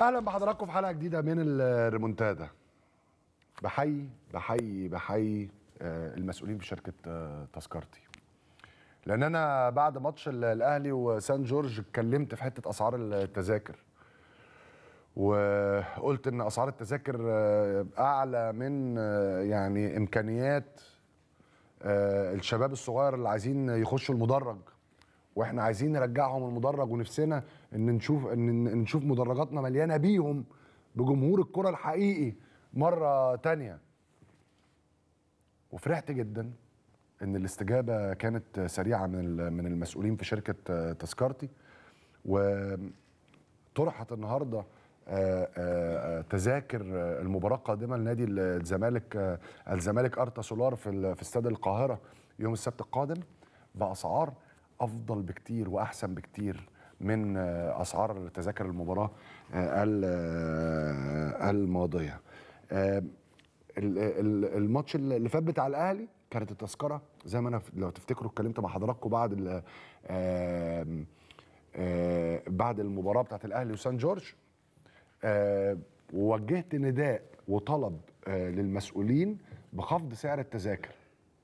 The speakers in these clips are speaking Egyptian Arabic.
اهلا بحضراتكم في حلقه جديده من الريمونتادا بحيي بحيي بحيي آه، المسؤولين في شركه آه، تذكرتي لان انا بعد ماتش ال- الاهلي وسان جورج اتكلمت في حته اسعار التذاكر وقلت ان اسعار التذاكر آه، اعلى من آه، يعني امكانيات آه، الشباب الصغير اللي عايزين يخشوا المدرج واحنا عايزين نرجعهم المدرج ونفسنا ان نشوف ان إن نشوف مدرجاتنا مليانه بيهم بجمهور الكره الحقيقي مره تانية وفرحت جدا ان الاستجابه كانت سريعه من ال- من المسؤولين في شركه آه، تذكرتي وطرحت النهارده آه، آه، آه، تذاكر آه، المباراه القادمه لنادي الزمالك آه، الزمالك ارتا سولار في ال- في استاد القاهره يوم السبت القادم باسعار افضل بكتير واحسن بكتير من آه، اسعار تذاكر المباراه آه، ال- آه، الماضيه آه، ال- ال- الماتش اللي فات بتاع الاهلي كانت التذكره زي ما انا ف- لو تفتكروا اتكلمت مع حضراتكم بعد ال- آم، آه، بعد المباراه بتاعت الاهلي وسان جورج آه، ووجهت نداء وطلب آه، للمسؤولين بخفض سعر التذاكر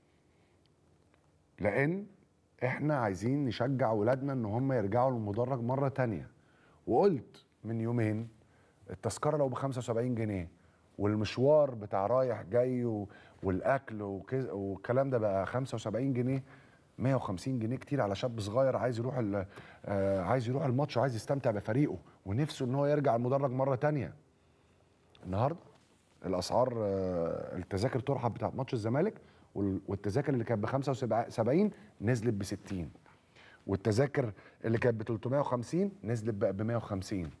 لان احنا عايزين نشجع ولادنا ان هم يرجعوا للمدرج مره تانية وقلت من يومين التذكره لو ب 75 جنيه والمشوار بتاع رايح جاي و- والاكل وكز- والكلام ده بقى 75 جنيه 150 جنيه كتير على شاب صغير عايز يروح ال- آه، عايز يروح الماتش وعايز يستمتع بفريقه ونفسه ان هو يرجع المدرج مره تانية النهارده الاسعار آه، التذاكر طرحت بتاعت ماتش الزمالك وال- والتذاكر اللي كانت ب 75 نزلت ب 60 والتذاكر اللي كانت ب 350 نزلت بقى ب 150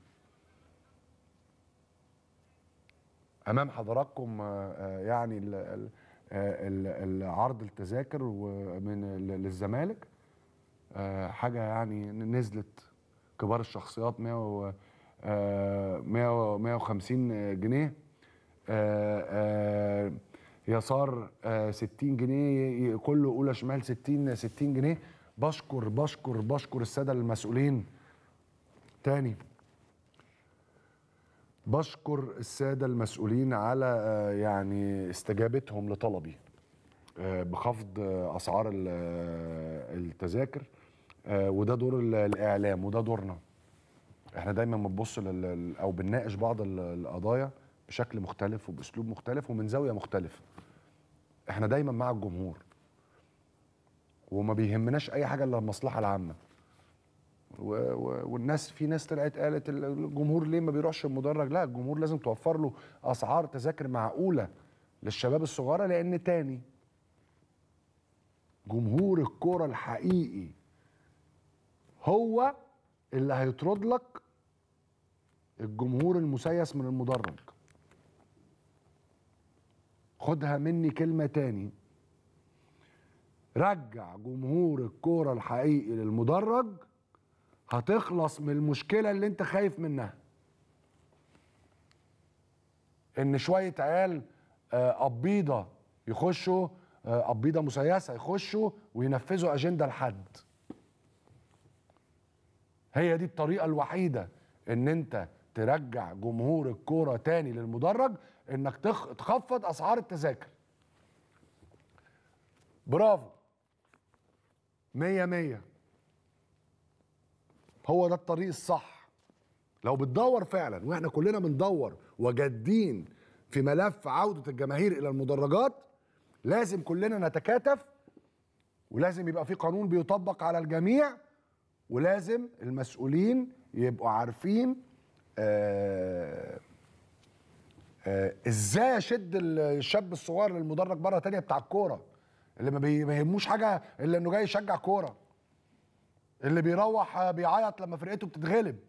امام حضراتكم آه، آه، يعني ال- ال- آه، ال- ال- عرض التذاكر ومن ال- للزمالك آه، حاجه يعني نزلت كبار الشخصيات 100 و- آه، 100 و- 150 جنيه آه، آه، يسار آه، 60 جنيه ي- كله اولى شمال 60 60 جنيه بشكر بشكر بشكر الساده المسؤولين تاني بشكر الساده المسؤولين على آه، يعني استجابتهم لطلبي آه، بخفض آه، اسعار ال- آه، التذاكر آه، وده دور ال- الاعلام وده دورنا احنا دايما بنبص لل- او بنناقش بعض ال- القضايا بشكل مختلف وباسلوب مختلف ومن زاويه مختلفه احنا دايما مع الجمهور وما بيهمناش اي حاجه الا المصلحه العامه و و والناس في ناس طلعت قالت ال- الجمهور ليه ما بيروحش المدرج لا الجمهور لازم توفر له اسعار تذاكر معقوله للشباب الصغيره لان تاني جمهور الكوره الحقيقي هو اللي هيطرد لك الجمهور المسيس من المدرج خدها مني كلمة تاني رجع جمهور الكورة الحقيقي للمدرج هتخلص من المشكلة اللي انت خايف منها ان شوية عيال آه، قبيضة يخشوا آه، قبيضة مسيسة يخشوا وينفذوا أجندة لحد هي دي الطريقة الوحيدة ان انت ترجع جمهور الكورة تاني للمدرج انك تخ... تخفض اسعار التذاكر برافو مية مية هو ده الطريق الصح لو بتدور فعلا واحنا كلنا بندور وجادين في ملف عودة الجماهير الى المدرجات لازم كلنا نتكاتف ولازم يبقى في قانون بيطبق على الجميع ولازم المسؤولين يبقوا عارفين آه آه ازاي اشد الشاب الصغير للمدرج مره تانية بتاع الكوره اللي ما بي- ما يهموش حاجه الا انه جاي يشجع كوره اللي بيروح آه، بيعيط لما فرقته بتتغلب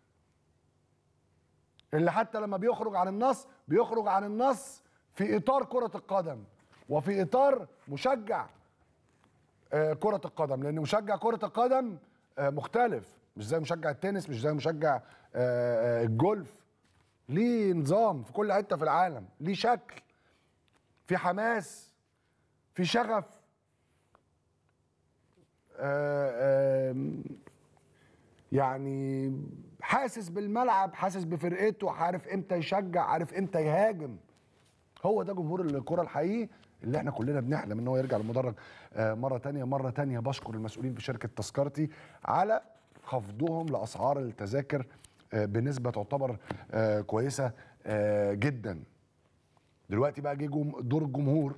اللي حتى لما بيخرج عن النص بيخرج عن النص في اطار كره القدم وفي اطار مشجع آه، كرة القدم لأن مشجع كرة القدم آه، مختلف مش زي مشجع التنس مش زي مشجع آه، آه، الجولف ليه نظام في كل حتة في العالم ليه شكل في حماس في شغف آه، آم، يعني حاسس بالملعب حاسس بفرقته عارف امتى يشجع عارف امتى يهاجم هو ده جمهور الكره الحقيقي اللي احنا كلنا بنحلم ان هو يرجع للمدرج آه، مره تانية مره تانية بشكر المسؤولين في شركه تذكرتي على خفضهم لاسعار التذاكر آه، بنسبه تعتبر آه، كويسه آه، جدا دلوقتي بقى جه جم- دور الجمهور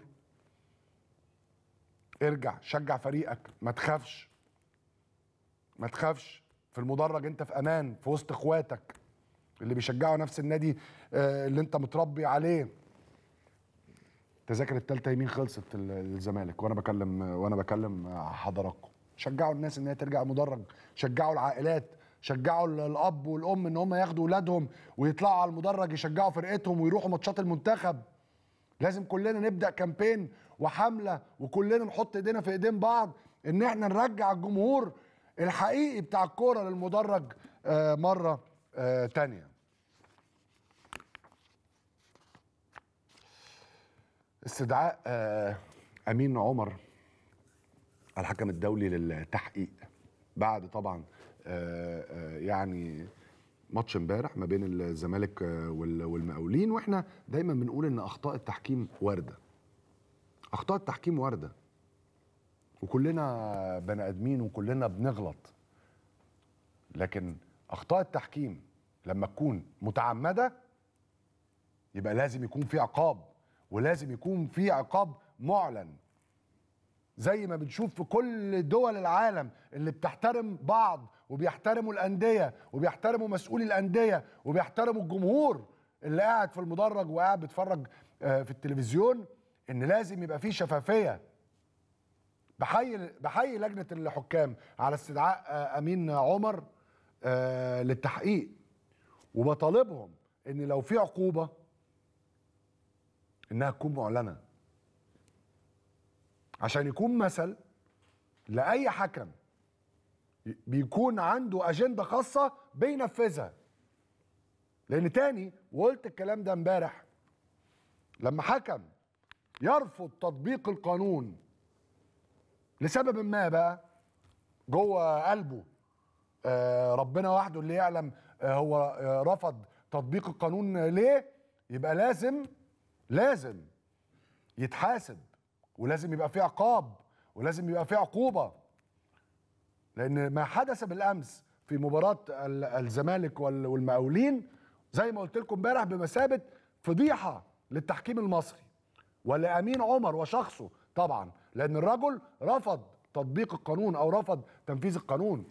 ارجع شجع فريقك ما تخافش ما تخافش في المدرج انت في امان في وسط اخواتك اللي بيشجعوا نفس النادي آه، اللي انت متربي عليه تذاكر التالتة يمين خلصت ال- الزمالك وانا بكلم وانا بكلم حضراتكم شجعوا الناس ان هي ترجع المدرج شجعوا العائلات شجعوا ال- الاب والام ان هم ياخدوا اولادهم ويطلعوا على المدرج يشجعوا فرقتهم ويروحوا ماتشات المنتخب لازم كلنا نبدا كامبين وحمله وكلنا نحط ايدينا في ايدين بعض ان احنا نرجع الجمهور الحقيقي بتاع الكوره للمدرج آه، مره آه، تانيه استدعاء آه، امين عمر الحكم الدولي للتحقيق بعد طبعا آه، آه، يعني ماتش امبارح ما بين الزمالك آه، وال- والمقاولين واحنا دايما بنقول ان اخطاء التحكيم وارده اخطاء التحكيم وارده وكلنا بني ادمين وكلنا بنغلط لكن اخطاء التحكيم لما تكون متعمده يبقى لازم يكون في عقاب ولازم يكون في عقاب معلن زي ما بنشوف في كل دول العالم اللي بتحترم بعض وبيحترموا الأندية وبيحترموا مسؤولي الأندية وبيحترموا الجمهور اللي قاعد في المدرج وقاعد بيتفرج آه، في التلفزيون إن لازم يبقى فيه شفافية بحيي بحيي لجنة الحكام على استدعاء آه، أمين عمر آه، للتحقيق وبطالبهم إن لو في عقوبة إنها تكون معلنة عشان يكون مثل لاي حكم بيكون عنده اجنده خاصه بينفذها لان تاني وقلت الكلام ده امبارح لما حكم يرفض تطبيق القانون لسبب ما بقى جوه قلبه آه، ربنا وحده اللي يعلم آه، هو آه، رفض تطبيق القانون ليه يبقى لازم لازم يتحاسب ولازم يبقى فيه عقاب ولازم يبقى فيه عقوبه لان ما حدث بالامس في مباراه ال- الزمالك وال- والمقاولين زي ما قلت لكم امبارح بمثابه فضيحه للتحكيم المصري ولامين عمر وشخصه طبعا لان الرجل رفض تطبيق القانون او رفض تنفيذ القانون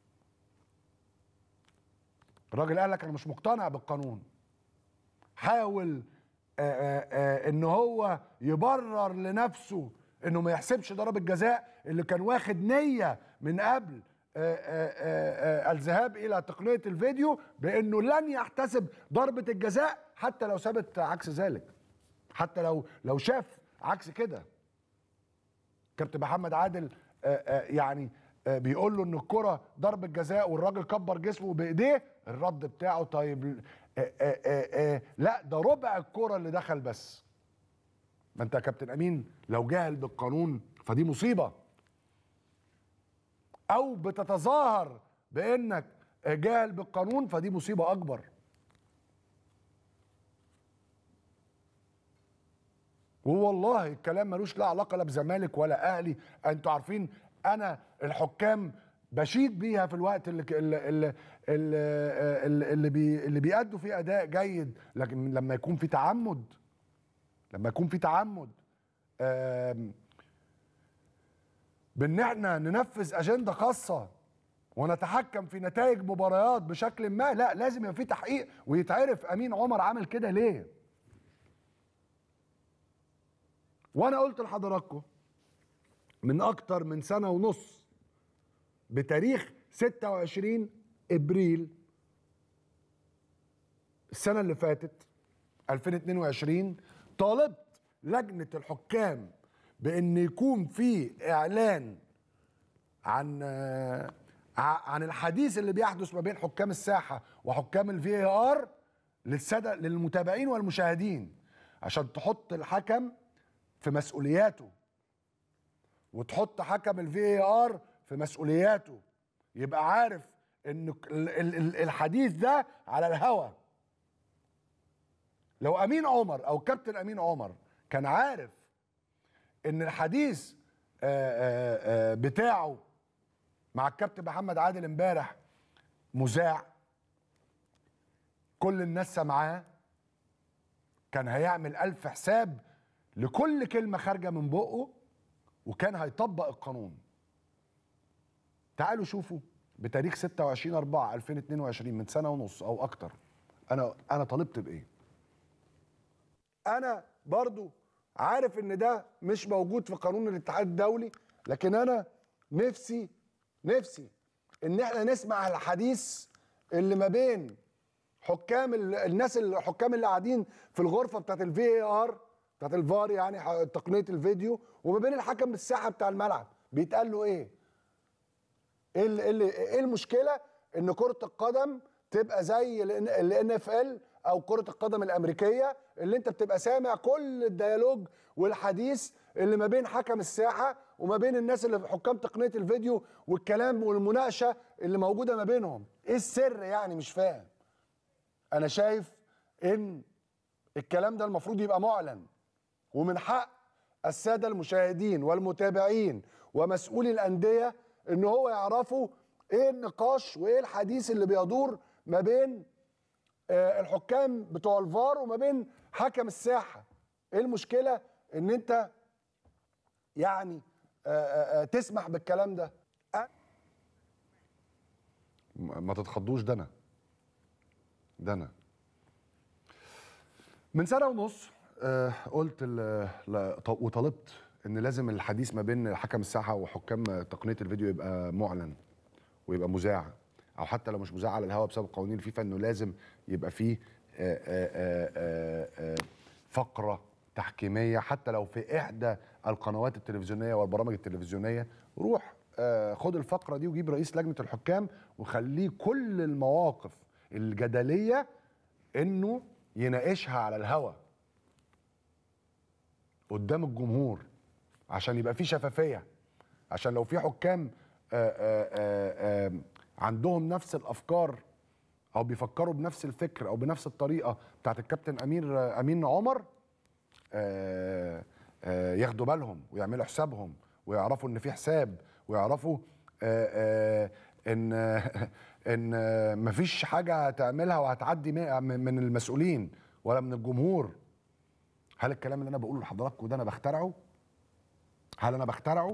الراجل قال لك انا مش مقتنع بالقانون حاول آه، آه، آه، ان هو يبرر لنفسه انه ما يحسبش ضربة جزاء اللي كان واخد نية من قبل آه، آه، آه، آه، الذهاب الى تقنية الفيديو بانه لن يحتسب ضربة الجزاء حتى لو ثبت عكس ذلك حتى لو لو شاف عكس كده كابتن محمد عادل آه، آه، يعني آه، بيقول له ان الكره ضربه جزاء والراجل كبر جسمه بايديه الرد بتاعه طيب آه، آه، آه، آه، لا ده ربع الكره اللي دخل بس ما انت يا كابتن امين لو جاهل بالقانون فدي مصيبه او بتتظاهر بانك جاهل بالقانون فدي مصيبه اكبر ووالله الكلام ملوش لا علاقه لا بزمالك ولا اهلي انتوا عارفين انا الحكام بشيد بيها في الوقت اللي اللي اللي, اللي, اللي, بي اللي بيأدوا فيه اداء جيد لكن لما يكون في تعمد لما يكون في تعمد آم، بان احنا ننفذ اجنده خاصه ونتحكم في نتائج مباريات بشكل ما لا لازم يبقى في تحقيق ويتعرف امين عمر عمل كده ليه وانا قلت لحضراتكم من اكتر من سنه ونص بتاريخ 26 ابريل السنه اللي فاتت 2022 طالبت لجنه الحكام بان يكون في اعلان عن آه، ع- عن الحديث اللي بيحدث ما بين حكام الساحه وحكام الفي ار للساده للمتابعين والمشاهدين عشان تحط الحكم في مسؤولياته وتحط حكم الفي ار في مسؤولياته يبقى عارف ان ال- ال- ال- الحديث ده على الهوا لو امين عمر او كابتن امين عمر كان عارف ان الحديث آه، آه، آه، بتاعه مع الكابتن محمد عادل امبارح مذاع كل الناس سامعاه كان هيعمل ألف حساب لكل كلمة خارجة من بقه وكان هيطبق القانون تعالوا شوفوا بتاريخ 26 4 2022 من سنة ونص أو أكتر أنا أنا طالبت بإيه؟ أنا برضو عارف إن ده مش موجود في قانون الاتحاد الدولي لكن أنا نفسي نفسي إن إحنا نسمع الحديث اللي ما بين حكام ال- الناس الحكام اللي قاعدين في الغرفه بتاعت الفي اي ار بتاعت الفار يعني ح- تقنيه الفيديو وما بين الحكم الساحه بتاع الملعب بيتقال له ايه؟ ايه ال- إيه ال- ايه المشكله ان كره القدم تبقى زي الان اف ال او كره القدم الامريكيه اللي انت بتبقى سامع كل الديالوج والحديث اللي ما بين حكم الساحه وما بين الناس اللي في حكام تقنيه الفيديو والكلام والمناقشه اللي موجوده ما بينهم ايه السر يعني مش فاهم انا شايف ان الكلام ده المفروض يبقى معلن ومن حق الساده المشاهدين والمتابعين ومسؤولي الانديه ان هو يعرفوا ايه النقاش وايه الحديث اللي بيدور ما بين آه، الحكام بتوع الفار وما بين حكم الساحه ايه المشكله ان انت يعني آه، آه، آه، تسمح بالكلام ده أ- ما تتخضوش ده انا ده انا من سنه ونص آه قلت ال- ل- ط- وطلبت ان لازم الحديث ما بين حكم الساحه وحكام تقنيه الفيديو يبقى معلن ويبقى مذاع او حتى لو مش مذاع على الهواء بسبب قوانين الفيفا انه لازم يبقى فيه آه، آه، آه، آه، آه، فقره تحكيميه حتى لو في احدى القنوات التلفزيونيه والبرامج التلفزيونيه روح آه، خد الفقره دي وجيب رئيس لجنه الحكام وخليه كل المواقف الجدليه انه يناقشها على الهوا قدام الجمهور عشان يبقى في شفافيه عشان لو في حكام آآ آآ آآ عندهم نفس الافكار او بيفكروا بنفس الفكر او بنفس الطريقه بتاعت الكابتن امير امين عمر آآ آآ ياخدوا بالهم ويعملوا حسابهم ويعرفوا ان في حساب ويعرفوا آآ آآ ان ان مفيش حاجه هتعملها وهتعدي من من المسؤولين ولا من الجمهور هل الكلام اللي انا بقوله لحضراتكم ده انا بخترعه هل انا بخترعه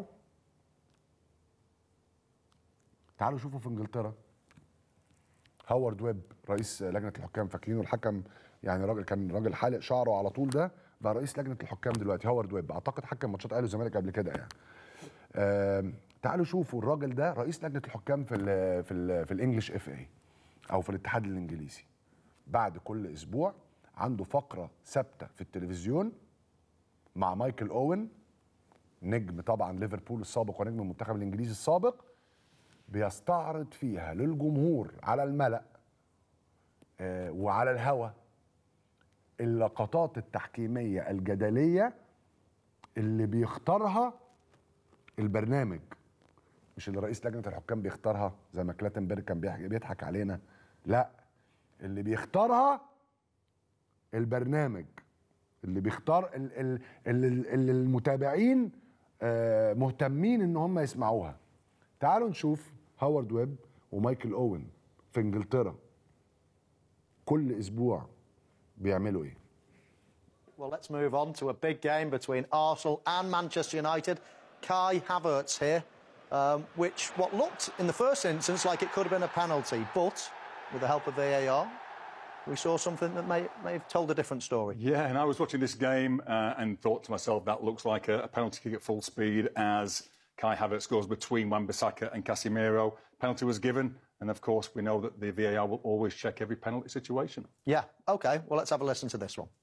تعالوا شوفوا في انجلترا هاورد ويب رئيس لجنه الحكام فاكرينه الحكم يعني راجل كان راجل حالق شعره على طول ده بقى رئيس لجنه الحكام دلوقتي هاورد ويب اعتقد حكم ماتشات اهلي والزمالك قبل كده يعني آم، تعالوا شوفوا الراجل ده رئيس لجنه الحكام في ال في ال في الانجليش اف اي او في الاتحاد الانجليزي بعد كل اسبوع عنده فقره ثابته في التلفزيون مع مايكل اوين نجم طبعا ليفربول السابق ونجم المنتخب الانجليزي السابق بيستعرض فيها للجمهور على الملأ آه، وعلى الهوا اللقطات التحكيمية الجدلية اللي بيختارها البرنامج مش اللي رئيس لجنة الحكام بيختارها زي ما كلاتنبرج كان بيح- بيضحك علينا لا اللي بيختارها البرنامج اللي بيختار ال- ال- اللي اللي المتابعين آه، مهتمين ان هم يسمعوها تعالوا نشوف هاورد ويب ومايكل اوين في انجلترا كل اسبوع بيعملوا ايه Well, let's move on to a big game between Arsenal and Manchester United. Kai Havertz here, um, which what looked in the first instance like it could have been a penalty, but with the help of VAR, we saw something that may, may have told a different story. Yeah, and I was watching this game uh, and thought to myself, that looks like a, a penalty kick at full speed as Kai Havertz goes between Wan-Bissaka and Casemiro. Penalty was given, and of course we know that the VAR will always check every penalty situation. Yeah, okay, well, let's have a listen to this one.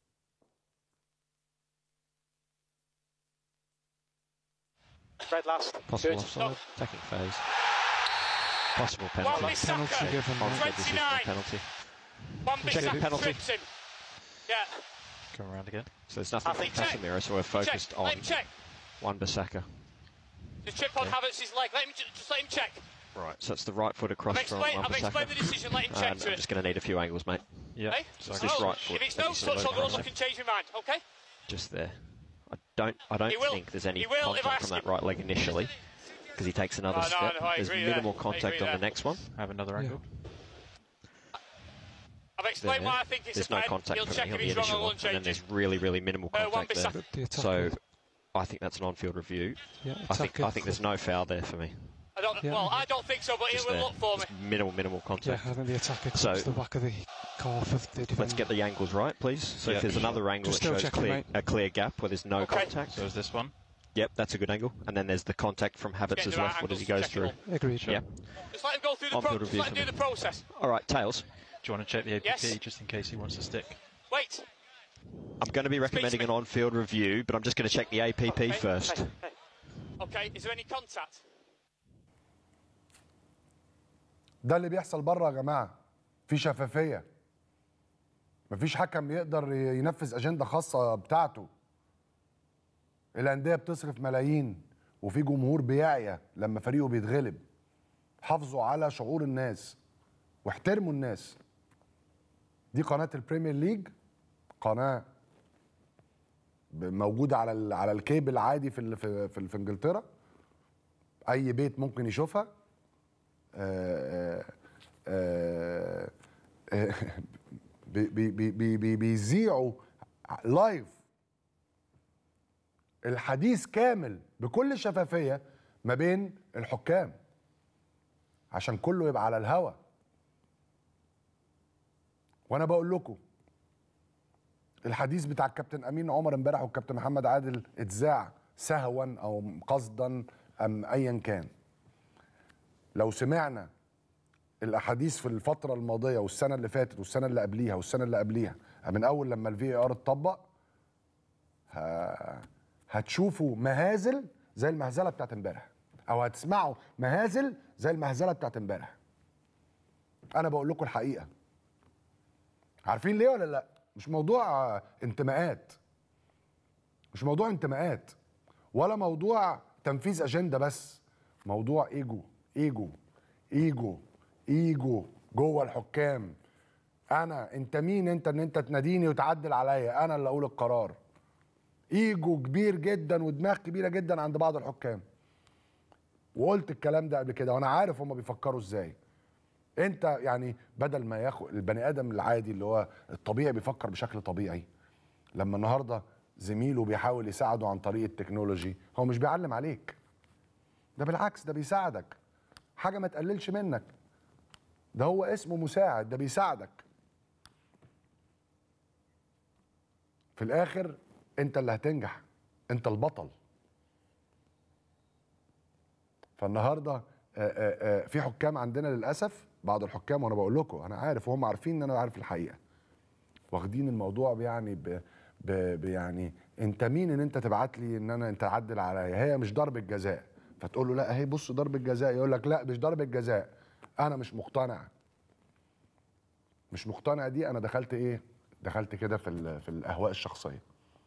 Red last. Possible Good. offside, taking phase. Possible penalty. Wan-Bissaka, penalty given. but this is no 29. penalty. One Check the Bissaka penalty. trips him. Yeah. Come around again. So there's nothing I from think check. Casemiro, so we're focused check. on Let him check. Wan Bissaka. Just chip on Havertz's leg. Let him ju- just let him check. Right, so it's the right foot across I've from explained, I've explained the Wan-Bissaka. decision, let him check And to I'm it. just going to need a few angles, mate. Yeah. Hey? So Just Oh, right foot, If it's that no you said touch, I'll go and over. look and change my mind, okay? Just there. I don't. I don't He will. think there's any He will if I contact ask from that him. right leg initially, because he takes another Oh, no, step. no, I there's agree minimal there. I contact agree on there. the next one. Have another angle. I've explained There. why I think it's There's a no pen. contact He'll from check me if on the he's wrong initial and one, won't and then change there's it. really, really minimal Uh, contact there. Wan-Bissaka. The attack So, good. I think that's an on-field review. Yeah, I think. attack I good. think there's no foul there for me. I don't, Yeah. Well, I don't think so, but he Just will there. look for me. Just minimal, minimal Yeah, contact. I think the attacker comes So- to the back of the calf of the defender. Let's get the angles right, please. So Yeah. if there's another angle Just that still shows checking, clear, mate. a clear gap where there's no Okay. contact. So is this one? Yep, that's a good angle. And then there's the contact from Havertz's Getting the right left foot as he angles goes to through. check it Agreed. Yeah. Just let him go through the On-field pro- just review let him for do me. the process. All right, tails. Do you want to check the APP Yes. just in case he wants to stick? Wait. I'm going to be recommending me. an on-field review, but I'm just going to check the APP Hey, first. hey, hey. Okay, is there any contact? ده اللي بيحصل بره يا جماعه في شفافيه مفيش حكم يقدر ينفذ اجنده خاصه بتاعته الانديه بتصرف ملايين وفي جمهور بيعيا لما فريقه بيتغلب حافظوا على شعور الناس واحترموا الناس دي قناه البريمير ليج قناه ب- موجوده على ال- على الكيبل عادي في ال- في في, في انجلترا اي بيت ممكن يشوفها آه، آه، آه، بي- بي- بي- بي- بي- بيذيعوا لايف الحديث كامل بكل شفافية ما بين الحكام عشان كله يبقى على الهوا وانا بقول لكم الحديث بتاع الكابتن امين عمر امبارح والكابتن محمد عادل اتذاع سهوا او قصدا ام ايا كان لو سمعنا الاحاديث في الفتره الماضيه والسنه اللي فاتت والسنه اللي قبليها والسنه اللي قبليها من اول لما الفي ار اتطبق ه- هتشوفوا مهازل زي المهزله بتاعت امبارح او هتسمعوا مهازل زي المهزله بتاعت امبارح انا بقول لكم الحقيقه عارفين ليه ولا لا مش موضوع آه، انتماءات مش موضوع انتماءات ولا موضوع تنفيذ اجنده بس موضوع ايجو ايجو ايجو ايجو جوه الحكام انا انت مين انت ان انت تناديني وتعدل عليا انا اللي اقول القرار ايجو كبير جدا ودماغ كبيره جدا عند بعض الحكام وقلت الكلام ده قبل كده وانا عارف هما بيفكروا ازاي انت يعني بدل ما ياخد البني ادم العادي اللي هو الطبيعي بيفكر بشكل طبيعي لما النهارده زميله بيحاول يساعده عن طريق التكنولوجي هو مش بيعلم عليك ده بالعكس ده بيساعدك حاجه ما تقللش منك ده هو اسمه مساعد ده بيساعدك في الاخر انت اللي هتنجح انت البطل فالنهارده آه، آه، آه، في حكام عندنا للاسف بعض الحكام وانا بقول لكم انا عارف وهم عارفين ان انا عارف الحقيقه واخدين الموضوع يعني ب ب ب يعني انت مين ان انت تبعت لي ان انا انت تعدل عليا هي مش ضربه جزاء فتقول له لا اهي بص ضربه جزاء يقول لك لا مش ضربه جزاء انا مش مقتنع مش مقتنع دي انا دخلت ايه دخلت كده في ال- في الاهواء الشخصيه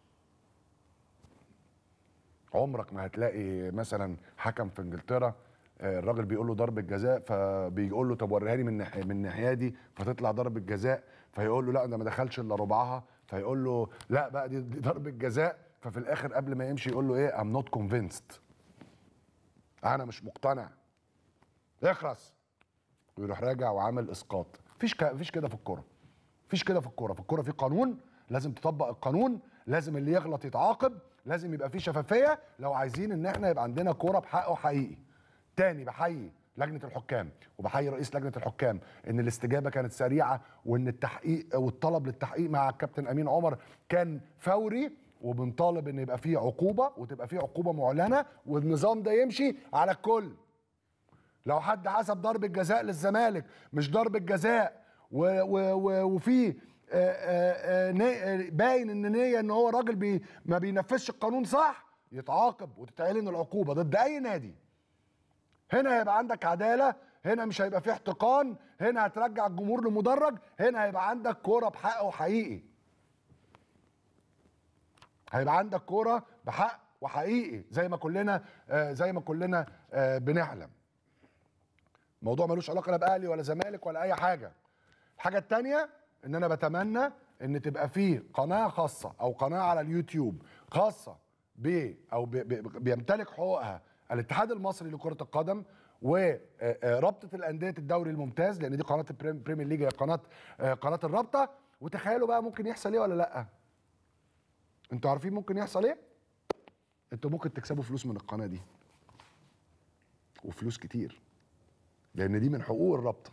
عمرك ما هتلاقي مثلا حكم في انجلترا آه، الراجل بيقول له ضربه جزاء فبيقول له طب وريها لي من ناحيه من الناحيه دي فتطلع ضربه جزاء فيقول له لا ده ما دخلش الا ربعها فيقول له لا بقى دي, دي ضربه جزاء ففي الاخر قبل ما يمشي يقول له ايه ام نوت كونفينسد انا مش مقتنع اخرس ويروح راجع وعامل اسقاط مفيش ك... مفيش كده في الكوره مفيش كده في الكوره في الكوره في قانون لازم تطبق القانون لازم اللي يغلط يتعاقب لازم يبقى في شفافيه لو عايزين ان احنا يبقى عندنا كوره بحقه حقيقي تاني بحيي لجنه الحكام وبحيي رئيس لجنه الحكام ان الاستجابه كانت سريعه وان التحقيق والطلب للتحقيق مع الكابتن امين عمر كان فوري وبنطالب ان يبقى فيه عقوبه وتبقى فيه عقوبه معلنه والنظام ده يمشي على الكل لو حد حسب ضربة جزاء للزمالك مش ضربة جزاء و و و وفي آه، آه، آه، ني- باين ان نية ان هو راجل بي ما بينفذش القانون صح يتعاقب وتتعلن العقوبة ضد اي نادي هنا هيبقى عندك عدالة هنا مش هيبقى فيه احتقان هنا هترجع الجمهور لمدرج هنا هيبقى عندك كورة بحق حقيقي هيبقى عندك كورة بحق وحقيقي زي ما كلنا آه، زي ما كلنا آه، بنحلم موضوع ملوش علاقه لا باهلي ولا زمالك ولا اي حاجه الحاجه التانية ان انا بتمنى ان تبقى فيه قناه خاصه او قناه على اليوتيوب خاصه ب او ب ب بيمتلك حقوقها الاتحاد المصري لكره القدم ورابطه الانديه الدوري الممتاز لان دي قناه البريم- بريمير ليج هي قناه آه، قناه الرابطه وتخيلوا بقى ممكن يحصل ايه ولا لا انتوا عارفين ممكن يحصل ايه انتوا ممكن تكسبوا فلوس من القناه دي وفلوس كتير لان دي من حقوق الرابطه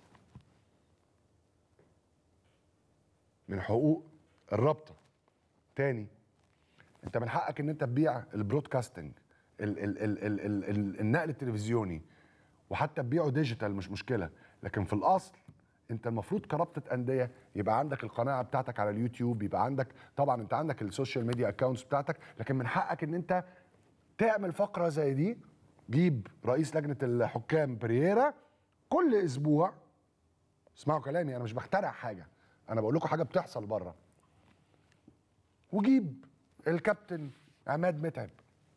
من حقوق الرابطه تاني انت من حقك ان انت تبيع البرودكاستنج ال ال ال ال ال ال النقل التلفزيوني وحتى تبيعه ديجيتال مش مشكله لكن في الاصل انت المفروض كرابطه انديه يبقى عندك القناه بتاعتك على اليوتيوب يبقى عندك طبعا انت عندك السوشيال ميديا اكونتس بتاعتك لكن من حقك ان انت تعمل فقره زي دي جيب رئيس لجنه الحكام برييرا كل اسبوع اسمعوا كلامي انا مش بخترع حاجه انا بقول لكم حاجه بتحصل بره وجيب الكابتن عماد متعب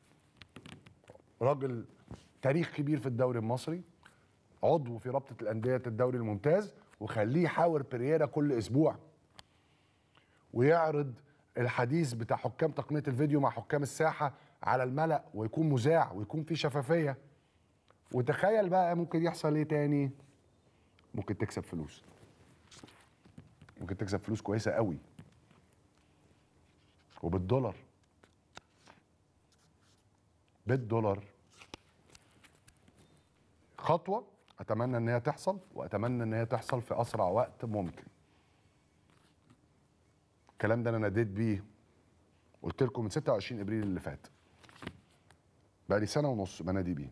راجل تاريخ كبير في الدوري المصري عضو في رابطه الانديه الدوري الممتاز وخليه يحاور برييرا كل اسبوع ويعرض الحديث بتاع حكام تقنيه الفيديو مع حكام الساحه على الملأ ويكون مذاع ويكون في شفافيه وتخيل بقى ممكن يحصل ايه تاني ممكن تكسب فلوس ممكن تكسب فلوس كويسه قوي وبالدولار بالدولار خطوه اتمنى ان هي تحصل واتمنى ان هي تحصل في اسرع وقت ممكن الكلام ده انا ناديت بيه قلت لكم من 26 ابريل اللي فات بقى لي سنه ونص بنادي بيه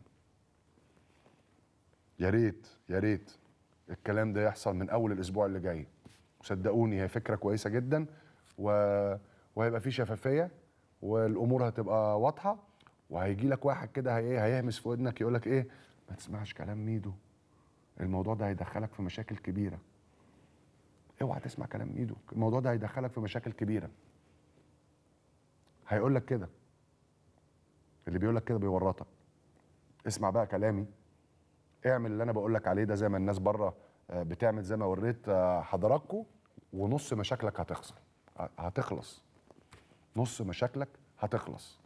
يا ريت يا ريت الكلام ده يحصل من اول الاسبوع اللي جاي صدقوني هي فكره كويسه جدا و... وهيبقى في شفافيه والامور هتبقى واضحه وهيجي لك واحد كده هي... هيهمس في ودنك يقول لك ايه ما تسمعش كلام ميدو الموضوع ده هيدخلك في مشاكل كبيره اوعى تسمع كلام ميدو الموضوع ده هيدخلك في مشاكل كبيره هيقول لك كده اللي بيقول لك كده بيورطك اسمع بقى كلامي اعمل اللي انا بقول لك عليه ده زي ما الناس بره آه، بتعمل زي ما وريت آه، حضراتكم ونص مشاكلك هتخسر ه- هتخلص نص مشاكلك هتخلص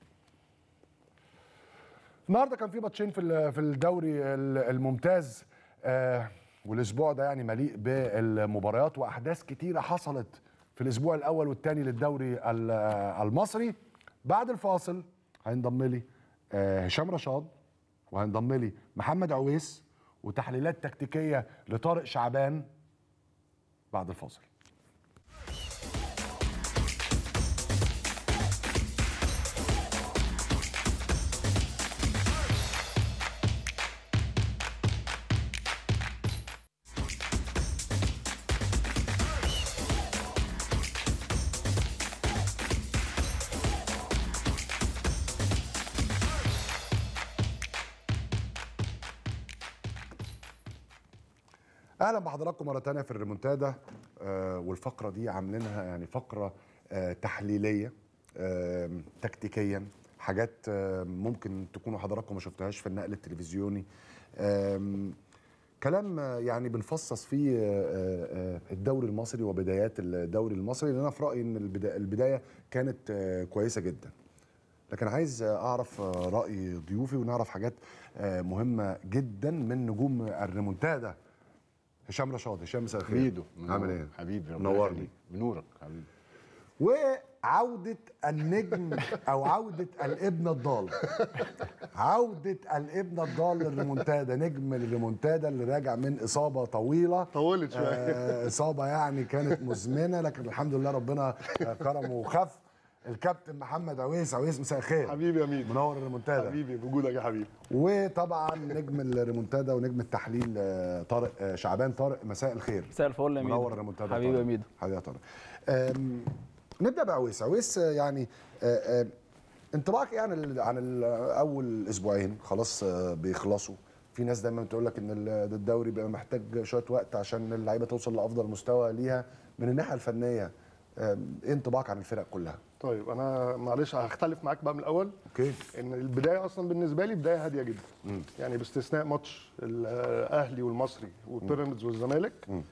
النهارده كان في ماتشين في ال- في الدوري ال- الممتاز آه، والاسبوع ده يعني مليء بالمباريات واحداث كتيره حصلت في الاسبوع الاول والثاني للدوري ال- آه، المصري بعد الفاصل هينضم لي آه، هشام رشاد وهينضم لي محمد عويس وتحليلات تكتيكيه لطارق شعبان بعد الفاصل اهلا بحضراتكم مره تانية في الريمونتادا آه والفقره دي عاملينها يعني فقره آه تحليليه آه تكتيكيا حاجات آه ممكن تكونوا حضراتكم ما شفتهاش في النقل التلفزيوني آم، كلام آه، يعني بنفصص فيه آه، آه، الدوري المصري وبدايات الدوري المصري لان انا في رايي ان البدا- البدايه كانت آه، كويسه جدا لكن عايز اعرف راي ضيوفي ونعرف حاجات آه، مهمه جدا من نجوم الريمونتادا هشام رشاد هشام مساء الخير ميدو عامل ايه حبيبي ربنا منورني يخليك. بنورك حبيبي وعودة النجم أو عودة الابن الضال عودة الابن الضال للريمونتادا نجم الريمونتادا اللي راجع من إصابة طويلة طولت شوية. آه إصابة يعني كانت مزمنة لكن الحمد لله ربنا آه، كرمه وخف الكابتن محمد عويس عويس مساء الخير حبيبي يا ميدو منور الريمونتادا حبيبي بوجودك يا حبيبي وطبعا نجم الريمونتادا ونجم التحليل آه، طارق آه، شعبان طارق مساء الخير مساء الفل يا ميدو منور الريمونتادا حبيبي طارق. يا ميدو حبيبي يا طارق أم، نبدا بعويس عويس آه، يعني آه، آه، انطباعك يعني ال- عن ال- اول اسبوعين خلاص آه، بيخلصوا في ناس دايما بتقول لك ان ال- الدوري بيبقى محتاج شويه وقت عشان اللعيبه توصل لافضل مستوى ليها من الناحيه الفنيه آم، ايه انطباعك عن الفرق كلها طيب انا معلش هختلف معاك بقى من الاول اوكي ان البدايه اصلا بالنسبه لي بدايه هاديه جدا يعني باستثناء ماتش الاهلي والمصري والبيراميدز والزمالك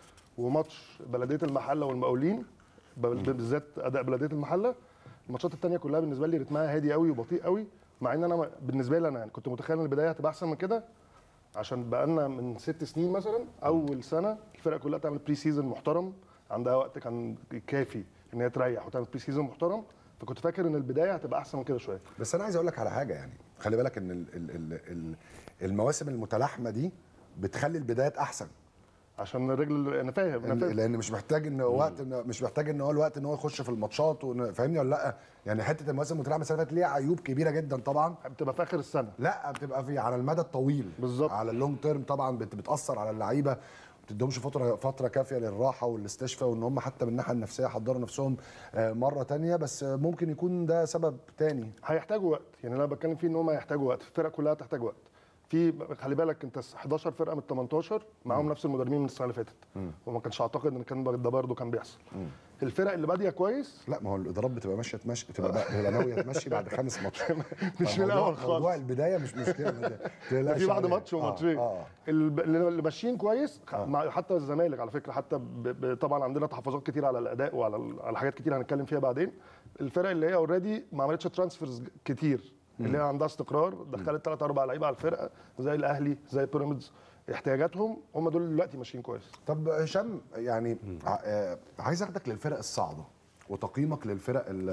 وماتش بلديه المحله والمقاولين بل- بالذات اداء بلديه المحله الماتشات التانية كلها بالنسبه لي رتمها هادي قوي وبطيء قوي مع ان انا بالنسبه لي انا يعني كنت متخيل ان البدايه هتبقى احسن من كده عشان بقالنا من ست سنين مثلا اول سنه الفرق كلها تعمل بري سيزون محترم عندها وقت كان كافي ان هي تريح وتعمل بري سيزون محترم فكنت فاكر ان البدايه هتبقى احسن من كده شويه بس انا عايز اقول لك على حاجه يعني خلي بالك ان ال ال ال ال المواسم المتلاحمه دي بتخلي البدايات احسن عشان الرجل انا فاهم انا فاهم لان مش محتاج ان وقت إن مش محتاج ان هو الوقت ان هو يخش في الماتشات وإن- فاهمني ولا لا يعني حته المواسم المتلاحمه السنه اللي فاتت ليها عيوب كبيره جدا طبعا بتبقى في اخر السنه لا بتبقى في على المدى الطويل بالظبط. على اللونج تيرم طبعا بت بتاثر على اللعيبه ما بتديهمش فتره فتره كافيه للراحه والاستشفاء وان هم حتى من الناحيه النفسيه يحضروا نفسهم آه، مره تانية بس آه، ممكن يكون ده سبب تاني هيحتاجوا وقت يعني اللي انا بتكلم فيه ان هم هيحتاجوا وقت الفرق كلها هتحتاج وقت في خلي بالك انت 11 فرقه من ال 18 معاهم نفس المدربين من السنه اللي فاتت وما كانش اعتقد ان كان ده برضه كان بيحصل الفرق اللي باديه كويس لا ما هو الادارات بتبقى ماشيه تمشي بتبقى بتبقى ناويه تمشي بعد خمس ماتشات مش من فموضوع- الأول خالص. موضوع البدايه مش مشكله ما ده تقلقش في بعد عليه. ماتش وماتشين آه. آه. الب- اللي ماشيين كويس مع حتى الزمالك على فكره حتى ب... ب... طبعا عندنا تحفظات كتير على الاداء وعلى ال- على حاجات كتير هنتكلم فيها بعدين الفرق اللي هي اوريدي ما عملتش ترانسفيرز كتير اللي هي عندها استقرار دخلت ثلاث اربع لعيبه على الفرقه زي الاهلي زي بيراميدز احتياجاتهم هم دول دلوقتي ماشيين كويس طب هشام يعني ع- آه، عايز اخدك للفرق الصاعده وتقييمك للفرق ال-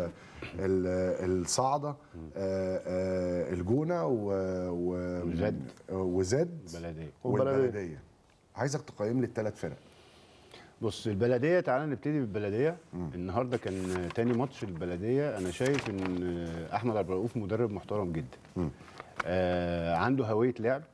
ال- الصاعده آه، آه، الجونه و و- وزد. وزد بلدية. والبلدية. والبلديه عايزك تقيم لي الثلاث فرق بص البلديه تعالى نبتدي بالبلديه النهارده كان تاني ماتش البلديه انا شايف ان احمد عبد الرؤوف مدرب محترم جدا آه عنده هويه لعب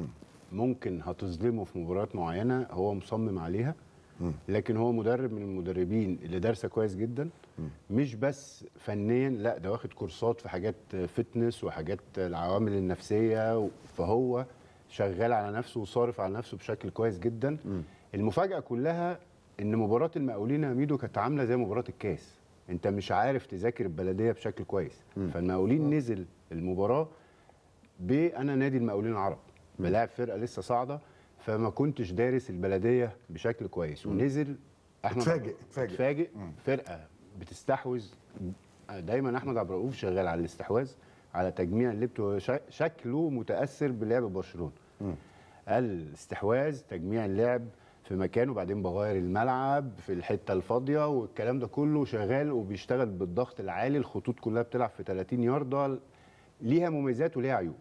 ممكن هتظلمه في مباريات معينه هو مصمم عليها لكن هو مدرب من المدربين اللي دارسه كويس جدا مش بس فنيا لا ده واخد كورسات في حاجات فتنس وحاجات العوامل النفسيه فهو شغال على نفسه وصارف على نفسه بشكل كويس جدا المفاجاه كلها ان مباراه المقاولين يا ميدو كانت عامله زي مباراه الكاس انت مش عارف تذاكر البلديه بشكل كويس فالمقاولين نزل المباراه بانا نادي المقاولين العرب بلاعب فرقه لسه صاعده فما كنتش دارس البلديه بشكل كويس ونزل احمد اتفاجئ- عبد- اتفاجئ. اتفاجئ فرقه بتستحوذ دايما احمد عبد الرؤوف شغال على الاستحواذ على تجميع اللي شا- شكله متاثر بلعب برشلونه الاستحواذ تجميع اللعب في مكانه وبعدين بغير الملعب في الحته الفاضيه والكلام ده كله شغال وبيشتغل بالضغط العالي الخطوط كلها بتلعب في 30 يارده ليها مميزات وليها عيوب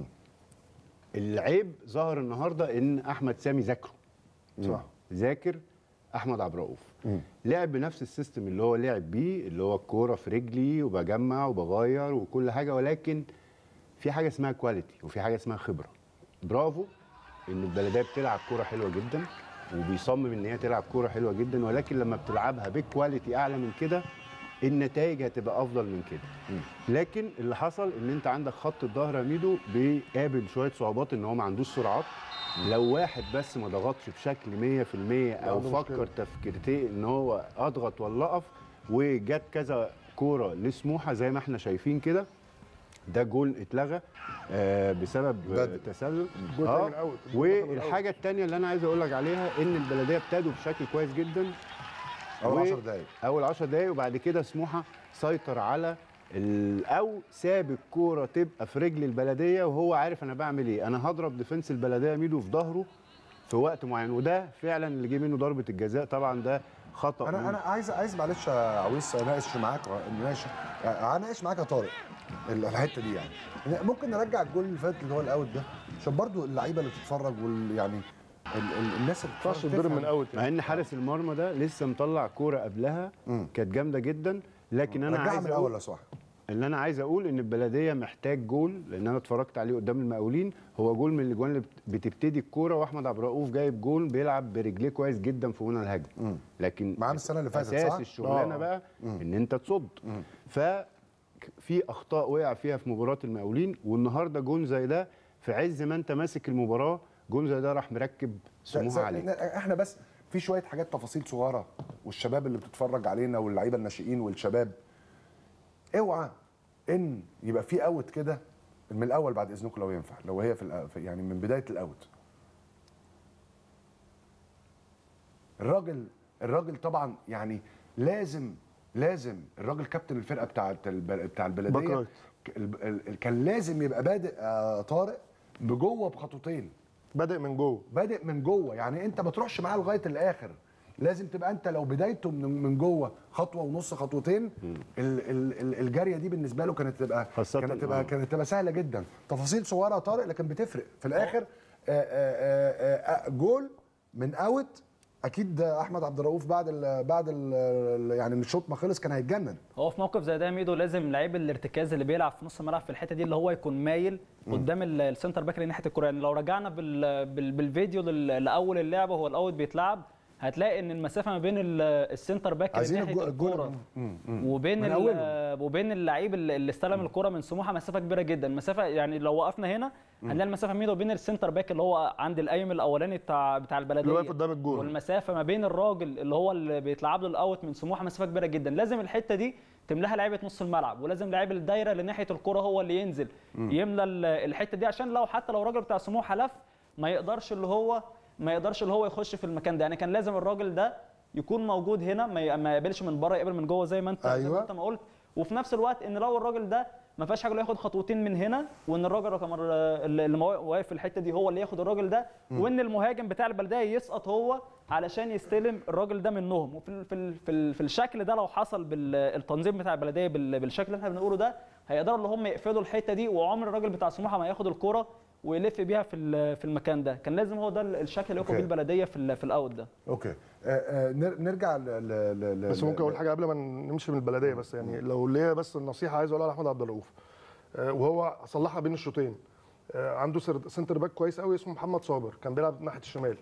العيب ظهر النهارده ان احمد سامي ذاكره صح ذاكر احمد عبد الرؤوف لعب بنفس السيستم اللي هو لعب بيه اللي هو الكوره في رجلي وبجمع وبغير وكل حاجه ولكن في حاجه اسمها كواليتي وفي حاجه اسمها خبره برافو ان البلديه بتلعب كوره حلوه جدا وبيصمم ان هي تلعب كوره حلوه جدا ولكن لما بتلعبها بكواليتي اعلى من كده النتائج هتبقى افضل من كده لكن اللي حصل ان انت عندك خط الظهر يا ميدو بيقابل شويه صعوبات ان هو ما عندوش سرعات لو واحد بس ما ضغطش بشكل 100% او عنده فكر مشكلة. تفكيرتين ان هو اضغط ولا اقف وجت كذا كوره لسموحه زي ما احنا شايفين كده ده جول اتلغى آه بسبب آه بدري. تسلل جول آه تاني من أول. الجول ده من والحاجه الثانيه اللي انا عايز اقول لك عليها ان البلديه ابتدوا بشكل كويس جدا اول و- 10 دقائق اول 10 دقايق وبعد كده سموحه سيطر على ال- او ساب الكوره تبقى في رجل البلديه وهو عارف انا بعمل ايه انا هضرب ديفنس البلديه ميدو في ظهره في وقت معين وده فعلا اللي جه منه ضربه الجزاء طبعا ده خطا انا من- انا عايز عايز معلش يا عويس اناقش معاك اناقش اناقش معاك يا طارق ال- الحته دي يعني ممكن نرجع الجول اللي فات اللي هو الاوت ده عشان برضو اللعيبه اللي بتتفرج وال يعني ال ال الناس اللي ما ينفعش تضرب من اول مع ان حارس المرمى ده لسه مطلع كوره قبلها كانت جامده جدا لكن انا رجعها عايز من الاول اقول يا صاحبي اللي انا عايز اقول ان البلديه محتاج جول لان انا اتفرجت عليه قدام المقاولين هو جول من الاجوان اللي بت- بتبتدي الكوره واحمد عبد الرؤوف جايب جول بيلعب برجليه كويس جدا في هنا الهجمه لكن معاه من السنة اللي فاتت، اساس صح؟ الشغلانه آه. بقى ان انت تصد ففي اخطاء وقع فيها في مباراه المقاولين والنهارده جون زي ده في عز ما انت ماسك المباراه جون زي ده راح مركب سموحه عليك احنا بس في شويه حاجات تفاصيل صغيره والشباب اللي بتتفرج علينا واللعيبه الناشئين والشباب اوعى ان يبقى في اوت كده من الاول بعد اذنكم لو ينفع لو هي في الأ- في- يعني من بدايه الاوت الراجل الراجل طبعا يعني لازم لازم الراجل كابتن الفرقه بتاع بتاع باك البلديه رايت. ك- ال- ال- كان لازم يبقى بادئ آه طارق بجوه بخطوتين بادئ من جوه بادئ من جوه يعني انت ما تروحش معاه لغايه الاخر لازم تبقى انت لو بدايته من من جوه خطوه ونص خطوتين ال ال ال الجاريه دي بالنسبه له كانت تبقى خاصة كانت تبقى آه. كانت تبقى سهله جدا تفاصيل صغيره يا طارق لكن بتفرق في الاخر آه، آه، آه، آه، جول من اوت اكيد احمد عبد الرؤوف بعد ال بعد ال يعني من الشوط ما خلص كان هيتجنن هو في موقف زي ده يا ميدو لازم لعيب الارتكاز اللي بيلعب في نص الملعب في الحته دي اللي هو يكون مايل قدام ال- السنتر باك اللي ناحيه الكوره يعني لو رجعنا بال بال بالفيديو لل- لاول اللعبه وهو الاول بيتلعب هتلاقي ان المسافه ما بين ال- السنتر باك اللي عايزين ناحيه الجو- الجول الكوره مم، مم. وبين من ال- أولهم. وبين اللعيب اللي اللي استلم الكره من سموحه مسافه كبيره جدا مسافه يعني لو وقفنا هنا هنلاقي المسافه ميدو بين السنتر باك اللي هو عند القايم الاولاني بتاع بتاع البلديه اللي واقف قدام الجول. والمسافه ما بين الراجل اللي هو اللي بيتلعب له الاوت من سموحه مسافه كبيره جدا لازم الحته دي تملاها لعيبه نص الملعب ولازم لعيب الدايره اللي ناحيه الكره هو اللي ينزل يملى ال- الحته دي عشان لو حتى لو الراجل بتاع سموحه لف ما يقدرش اللي هو ما يقدرش اللي هو يخش في المكان ده يعني كان لازم الراجل ده يكون موجود هنا ما ي- ما يقابلش من بره يقابل من جوه زي ما انت زي أيوة. ما انت ما قلت وفي نفس الوقت ان لو الراجل ده ما فيهاش حاجه لو ياخد خطوتين من هنا وان الراجل رقم اللي اللي واقف في الحته دي هو اللي ياخد الراجل ده وان المهاجم بتاع البلديه يسقط هو علشان يستلم الراجل ده منهم وفي ال- في ال- في, ال- في الشكل ده لو حصل بالتنظيم بتاع البلديه بال- بالشكل اللي احنا بنقوله ده هيقدروا اللي هم يقفلوا الحته دي وعمر الراجل بتاع سموحه ما ياخد الكره ويلف بيها في ال- في المكان ده كان لازم هو ده الشكل اللي يقف أوكي. بيه البلديه في ال- في الاوت ده اوكي آه، آه، نر- نرجع ل ل- ل- بس ل- ممكن اقول حاجه قبل ما نمشي من البلديه بس يعني لو ليا بس النصيحه عايز اقولها لاحمد عبد الرؤوف آه، وهو صلحها بين الشوطين آه، عنده سر- سنتر باك كويس قوي اسمه محمد صابر كان بيلعب ناحيه الشمال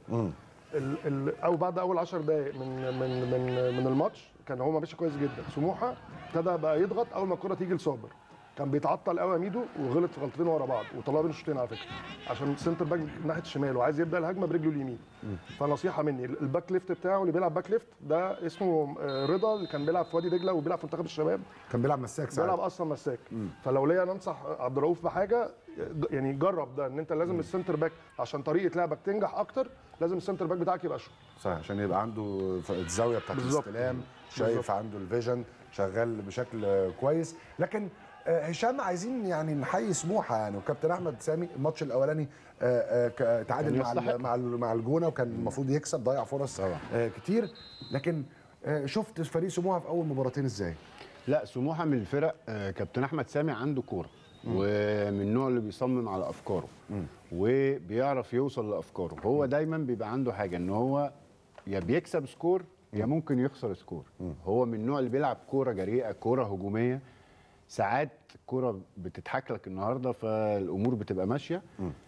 ال ال او بعد اول 10 دقائق من من من من الماتش كان هو ماشي كويس جدا سموحه ابتدى بقى يضغط اول ما الكره تيجي لصابر كان بيتعطل قوي يا ميدو وغلط في غلطتين ورا بعض وطلعها بين الشوطين على فكره عشان سنتر باك ناحيه الشمال وعايز يبدا الهجمه برجله اليمين فنصيحه مني الباك ليفت بتاعه اللي بيلعب باك ليفت ده اسمه آه، رضا اللي كان بيلعب في وادي دجله وبيلعب في منتخب الشباب كان بيلعب مساك بيلعب ساعات اصلا مساك فلو ليا ننصح عبد الرؤوف بحاجه ج- يعني جرب ده ان انت لازم السنتر باك عشان طريقه لعبك تنجح اكتر لازم السنتر باك بتاعك يبقى اشول صحيح عشان يبقى عنده ف- الزاويه بتاعت بالظبط. الاستلام شايف بالظبط. عنده الفيجن شغال بشكل آه، كويس لكن آه، هشام عايزين يعني نحيي سموحه يعني وكابتن احمد سامي الماتش الاولاني آه، آه، ك- تعادل كان مع ال- يستحق. مع ال- مع الجونه وكان المفروض يكسب ضيع فرص طبعا. آه، كتير لكن آه، شفت فريق سموحه في اول مباراتين ازاي؟ لا سموحه من الفرق آه، كابتن احمد سامي عنده كوره ومن النوع اللي بيصمم على افكاره وبيعرف يوصل لافكاره هو دايما بيبقى عنده حاجه ان هو يا بيكسب سكور يا ممكن يخسر سكور هو من النوع اللي بيلعب كوره جريئه كوره هجوميه ساعات الكوره بتضحك لك النهارده فالامور بتبقى ماشيه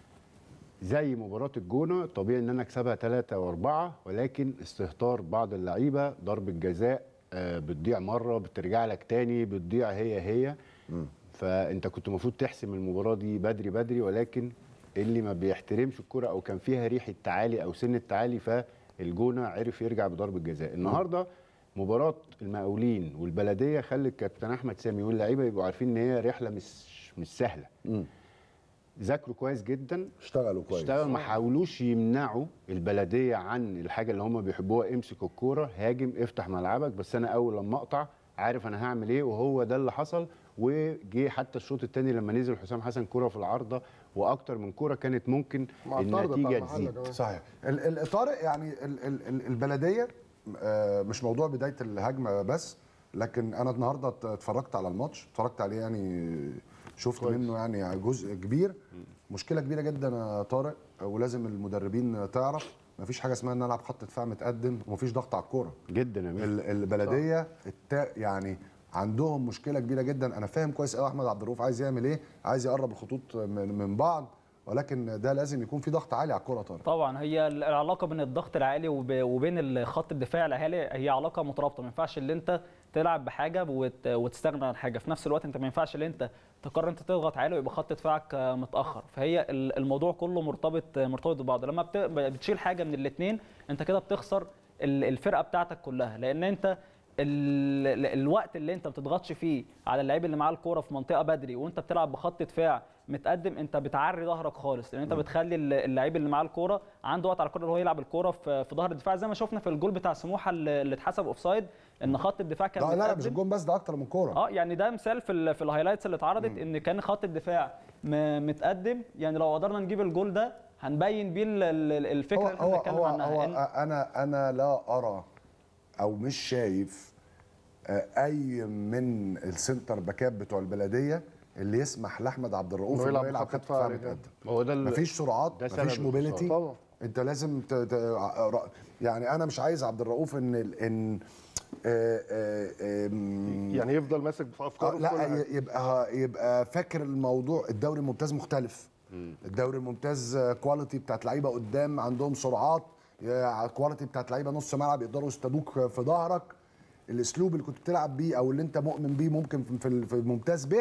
زي مباراة الجونة طبيعي ان انا اكسبها ثلاثة واربعة ولكن استهتار بعض اللعيبة ضربة جزاء آه، بتضيع مرة بترجع لك تاني بتضيع هي هي فانت كنت المفروض تحسم المباراة دي بدري بدري ولكن اللي ما بيحترمش الكرة او كان فيها ريحة تعالي او سن التعالي فالجونة عرف يرجع بضربة جزاء النهاردة مباراة المقاولين والبلدية خلت كابتن احمد سامي واللعيبة يبقوا عارفين ان هي رحلة مش مش سهلة ذاكروا كويس جدا اشتغلوا كويس اشتغلوا ما حاولوش يمنعوا البلديه عن الحاجه اللي هم بيحبوها امسك الكوره هاجم افتح ملعبك بس انا اول لما اقطع عارف انا هعمل ايه وهو ده اللي حصل وجه حتى الشوط الثاني لما نزل حسام حسن كوره في العارضه واكتر من كوره كانت ممكن مع الطرد بتاع النتيجه المحلة تزيد كمان. صحيح ال- ال- طارق يعني ال- ال- ال- البلديه آه، مش موضوع بدايه الهجمه بس لكن انا النهارده ات- اتفرجت على الماتش اتفرجت عليه يعني شفت كويس. منه يعني جزء كبير مشكله كبيره جدا يا طارق ولازم المدربين تعرف مفيش حاجه اسمها ان العب خط دفاع متقدم ومفيش ضغط على الكوره جدا يا ميدو. ال- البلديه التا يعني عندهم مشكله كبيره جدا انا فاهم كويس قوي احمد عبد الرؤوف عايز يعمل ايه عايز يقرب الخطوط من, من بعض ولكن ده لازم يكون في ضغط عالي على الكوره طارق طبعا هي العلاقه بين الضغط العالي وب- وبين خط الدفاع العالي هي علاقه مترابطه ما ينفعش اللي انت تلعب بحاجه وت- وتستغنى عن حاجه في نفس الوقت انت ما ينفعش اللي انت تقرر انت تضغط عالي ويبقى خط دفاعك متاخر فهي ال- الموضوع كله مرتبط مرتبط ببعضه لما بت- بتشيل حاجه من الاثنين انت كده بتخسر ال- الفرقه بتاعتك كلها لان انت ال... ال- الوقت اللي انت بتضغطش فيه على اللعيب اللي معاه الكوره في منطقه بدري وانت بتلعب بخط دفاع متقدم انت بتعري ظهرك خالص لان انت بتخلي ال- اللعيب اللي معاه الكوره عنده وقت على الكوره اللي هو يلعب الكوره في في ظهر الدفاع زي ما شفنا في الجول بتاع سموحه اللي اللي اتحسب اوفسايد ان خط الدفاع كان لا لا متقدم مش الجون بس ده اكتر من كوره اه يعني ده مثال في ال في الهايلايتس اللي اتعرضت ان كان خط الدفاع م- متقدم يعني لو قدرنا نجيب الجول ده هنبين بيه ال- ال- الفكره هو اللي احنا هو بنتكلم هو, عنها هو إن- انا انا لا ارى او مش شايف آه، اي من السنتر باكات بتوع البلديه اللي يسمح لاحمد عبد الرؤوف إنه إنه يلعب يلعب بخط خط دفاع دفاع متقدم هو ده ال- مفيش سرعات ده مفيش سبب موبيليتي الانتصار. طبعا. انت لازم ت... ت... ر- يعني انا مش عايز عبد الرؤوف ان ال- ان آه، آه، آم، يعني يفضل ماسك في آه، افكاره في كل لا حاجة. ي- يبقى يبقى فاكر الموضوع الدوري الممتاز مختلف الدوري الممتاز آه، كواليتي بتاعت لعيبه قدام عندهم سرعات يا كواليتي بتاعت لعيبه نص ملعب يقدروا يستدوك في ظهرك الاسلوب اللي كنت بتلعب بيه او اللي انت مؤمن بيه ممكن في- في في الممتاز به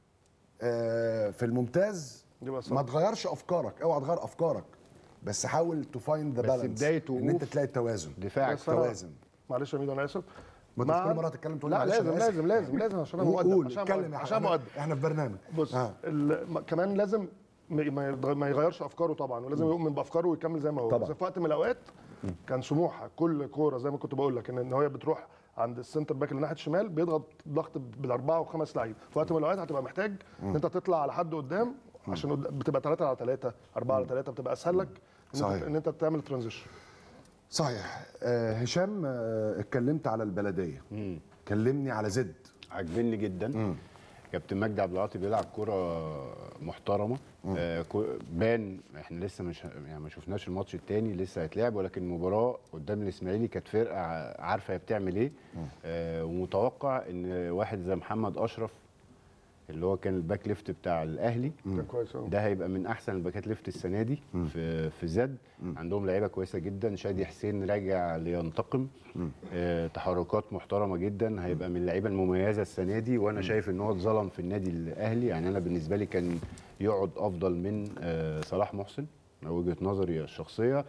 آه، في الممتاز يبقى صح. ما تغيرش افكارك اوعى تغير افكارك بس حاول تو فايند ذا بس بالانس بداية ان انت وقوف تلاقي التوازن دفاعك بس أنا- توازن معلش يا ميدو انا اسف ما انت مش مع- كل مره تتكلم تقول لي لا معلش لازم أنا آسف. لازم لازم لازم عشان انا مؤدب قول عشان اتكلم مؤدب يا عشان حبيبي. مؤدب احنا في برنامج بص آه. ال- ما- كمان لازم ما- ما يتغ- ما يغيرش افكاره طبعا ولازم يؤمن بافكاره ويكمل زي ما هو طبعا. بس في وقت من الاوقات كان سموحه كل كوره زي ما كنت بقول لك ان ان هي بتروح عند السنتر باك اللي ناحيه الشمال بيضغط ضغط بالاربعه وخمس لعيبه في وقت من الاوقات هتبقى محتاج ان انت تطلع على حد قدام عشان قد- بتبقى 3 على 3 4 على 3 بتبقى اسهل لك ان صحيح. انت ان انت تعمل ترانزيشن صحيح آه هشام آه اتكلمت على البلديه كلمني على زد عاجبني جدا كابتن مجدي عبد العاطي بيلعب كرة محترمة آه كو- بان احنا لسه مش يعني ما شفناش الماتش التاني لسه هيتلعب ولكن المباراة قدام الاسماعيلي كانت فرقة ع- عارفة هي بتعمل ايه آه ومتوقع ان واحد زي محمد اشرف اللي هو كان الباك ليفت بتاع الاهلي كان كويس أوي. ده هيبقى من احسن الباكات ليفت السنه دي في في زد عندهم لعيبه كويسه جدا شادي حسين راجع لينتقم آه تحركات محترمه جدا هيبقى من اللعيبه المميزه السنه دي وانا شايف ان هو اتظلم في النادي الاهلي يعني انا بالنسبه لي كان يقعد افضل من آه صلاح محسن من وجهه نظري الشخصيه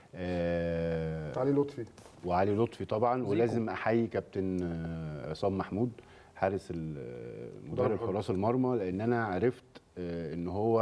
آه علي لطفي وعلي لطفي طبعا ولازم احيي كابتن آه، عصام محمود حارس ال- آه، مدرب مدرب حراس المرمى لان انا عرفت آه، ان هو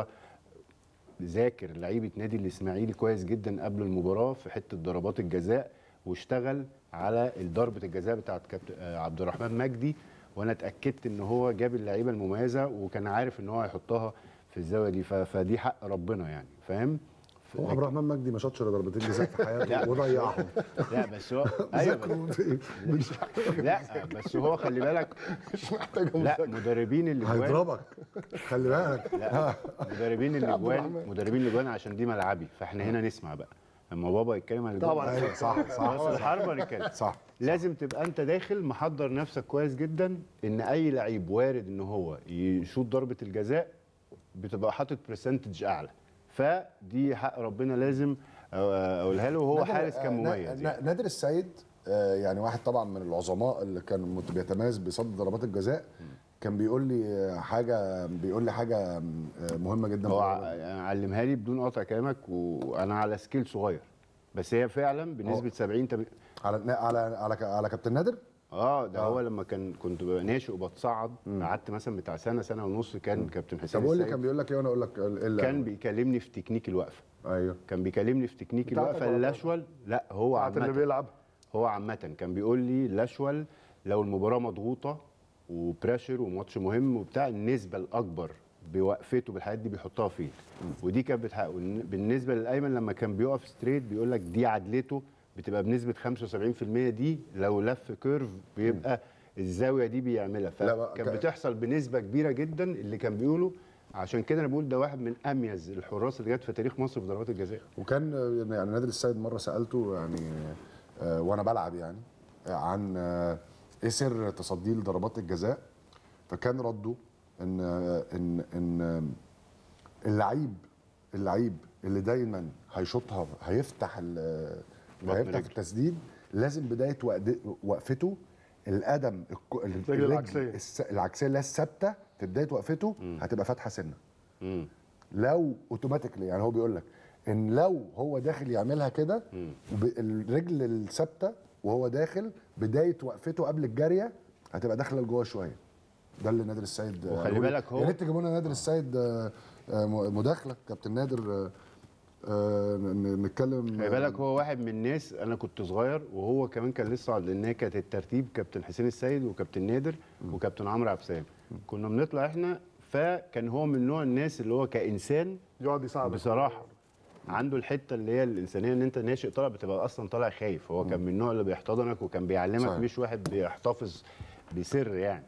ذاكر لعيبه نادي الاسماعيلي كويس جدا قبل المباراه في حته ضربات الجزاء واشتغل على ضربه الجزاء بتاعت كابتن آه، عبد الرحمن مجدي وانا اتاكدت ان هو جاب اللعيبه المميزه وكان عارف ان هو هيحطها في الزاويه دي ف- فدي حق ربنا يعني فاهم هو عبد الرحمن مجدي ما شاطش إلا ضربتين جزاء في حياته وضيعهم لا بس هو ايوه بس مش لا بس هو خلي بالك مش محتاجه لا مذاكرة. مدربين الاجوان هيضربك خلي بالك لا مدربين الاجوان مدربين الاجوان عشان دي ملعبي فاحنا هنا نسمع بقى لما بابا يتكلم عن الأجوان، طبعاً. أيوة، صح صح راس الحربه نتكلم صح لازم تبقى انت داخل محضر نفسك كويس جدا ان اي لعيب وارد ان هو يشوط ضربه الجزاء بتبقى حاطط برسنتج اعلى فدي حق ربنا لازم آه، اقولها له وهو نادر- حارس آه، كان نا- مميز نا- يعني. نادر السيد آه، يعني واحد طبعا من العظماء اللي كان مت- بيتميز بصد ضربات الجزاء كان بيقول لي آه، حاجه بيقول لي حاجه آه، مهمه جدا هو في ع- الضربات. علمها لي بدون قطع كلامك وانا على سكيل صغير بس هي فعلا بنسبه 70 تب... على على على على كابتن نادر اه ده هو لما كان كنت ببقى ناشئ وبتصعد قعدت مثلا بتاع سنه سنه ونص كان كابتن حسين طب قول لي السيد كان بيقول لك ايه وانا اقول لك ال- ال- كان بيكلمني في تكنيك الوقفه ايوه كان بيكلمني في تكنيك بتاعتك الوقفه ولا الاشول لا هو بتاعت اللي عامه بيلعب هو عامه كان بيقول لي الاشول لو المباراه مضغوطه وبريشر وماتش مهم وبتاع النسبه الاكبر بوقفته بالحاجات دي بيحطها فين ودي كانت بتحقق بالنسبه للايمن لما كان بيقف ستريت بيقول لك دي عدلته بتبقى بنسبه 75% دي لو لف كيرف بيبقى الزاويه دي بيعملها لا بقى فكانت ك- بتحصل بنسبه كبيره جدا اللي كان بيقوله عشان كده انا بقول ده واحد من اميز الحراس اللي جت في تاريخ مصر في ضربات الجزاء وكان آه، يعني نادر السيد مره سالته يعني آه، وانا بلعب يعني آه، عن آه، ايه سر تصديه لضربات الجزاء فكان رده ان آه، ان ان آه، اللعيب اللعيب اللي دايما هيشوطها هيفتح ال- بطن هيفتح في رجله. التسديد لازم بدايه وقد- وقفته القدم الك- الرجل العكسية. الس- العكسيه اللي هي الثابته في بدايه وقفته هتبقى فاتحه سنه امم لو اوتوماتيكلي يعني هو بيقول لك ان لو هو داخل يعملها كده ب- الرجل الثابته وهو داخل بدايه وقفته قبل الجاريه هتبقى داخله لجوه شويه ده اللي نادر السيد آه، وخلي يقول. بالك هو- يا ريت تجيبوا لنا نادر السيد آه، آه، مداخله كابتن نادر آه، آه، ن- نتكلم خلي بالك هو واحد من الناس انا كنت صغير وهو كمان كان لسه صاعد لان هي كانت الترتيب كابتن حسين السيد وكابتن نادر وكابتن عمرو عبد السلام كنا بنطلع احنا فكان هو من نوع الناس اللي هو كانسان يقعد يساعدك بصراحه عنده الحته اللي هي الانسانيه ان انت ناشئ طالع بتبقى اصلا طالع خايف هو كان من النوع اللي بيحتضنك وكان بيعلمك صحيح. مش واحد بيحتفظ بسر يعني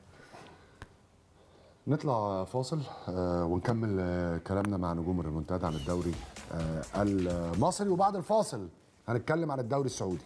نطلع فاصل آه، ونكمل آه، كلامنا مع نجوم الريمونتادا عن الدوري آه، المصري وبعد الفاصل هنتكلم عن الدوري السعودي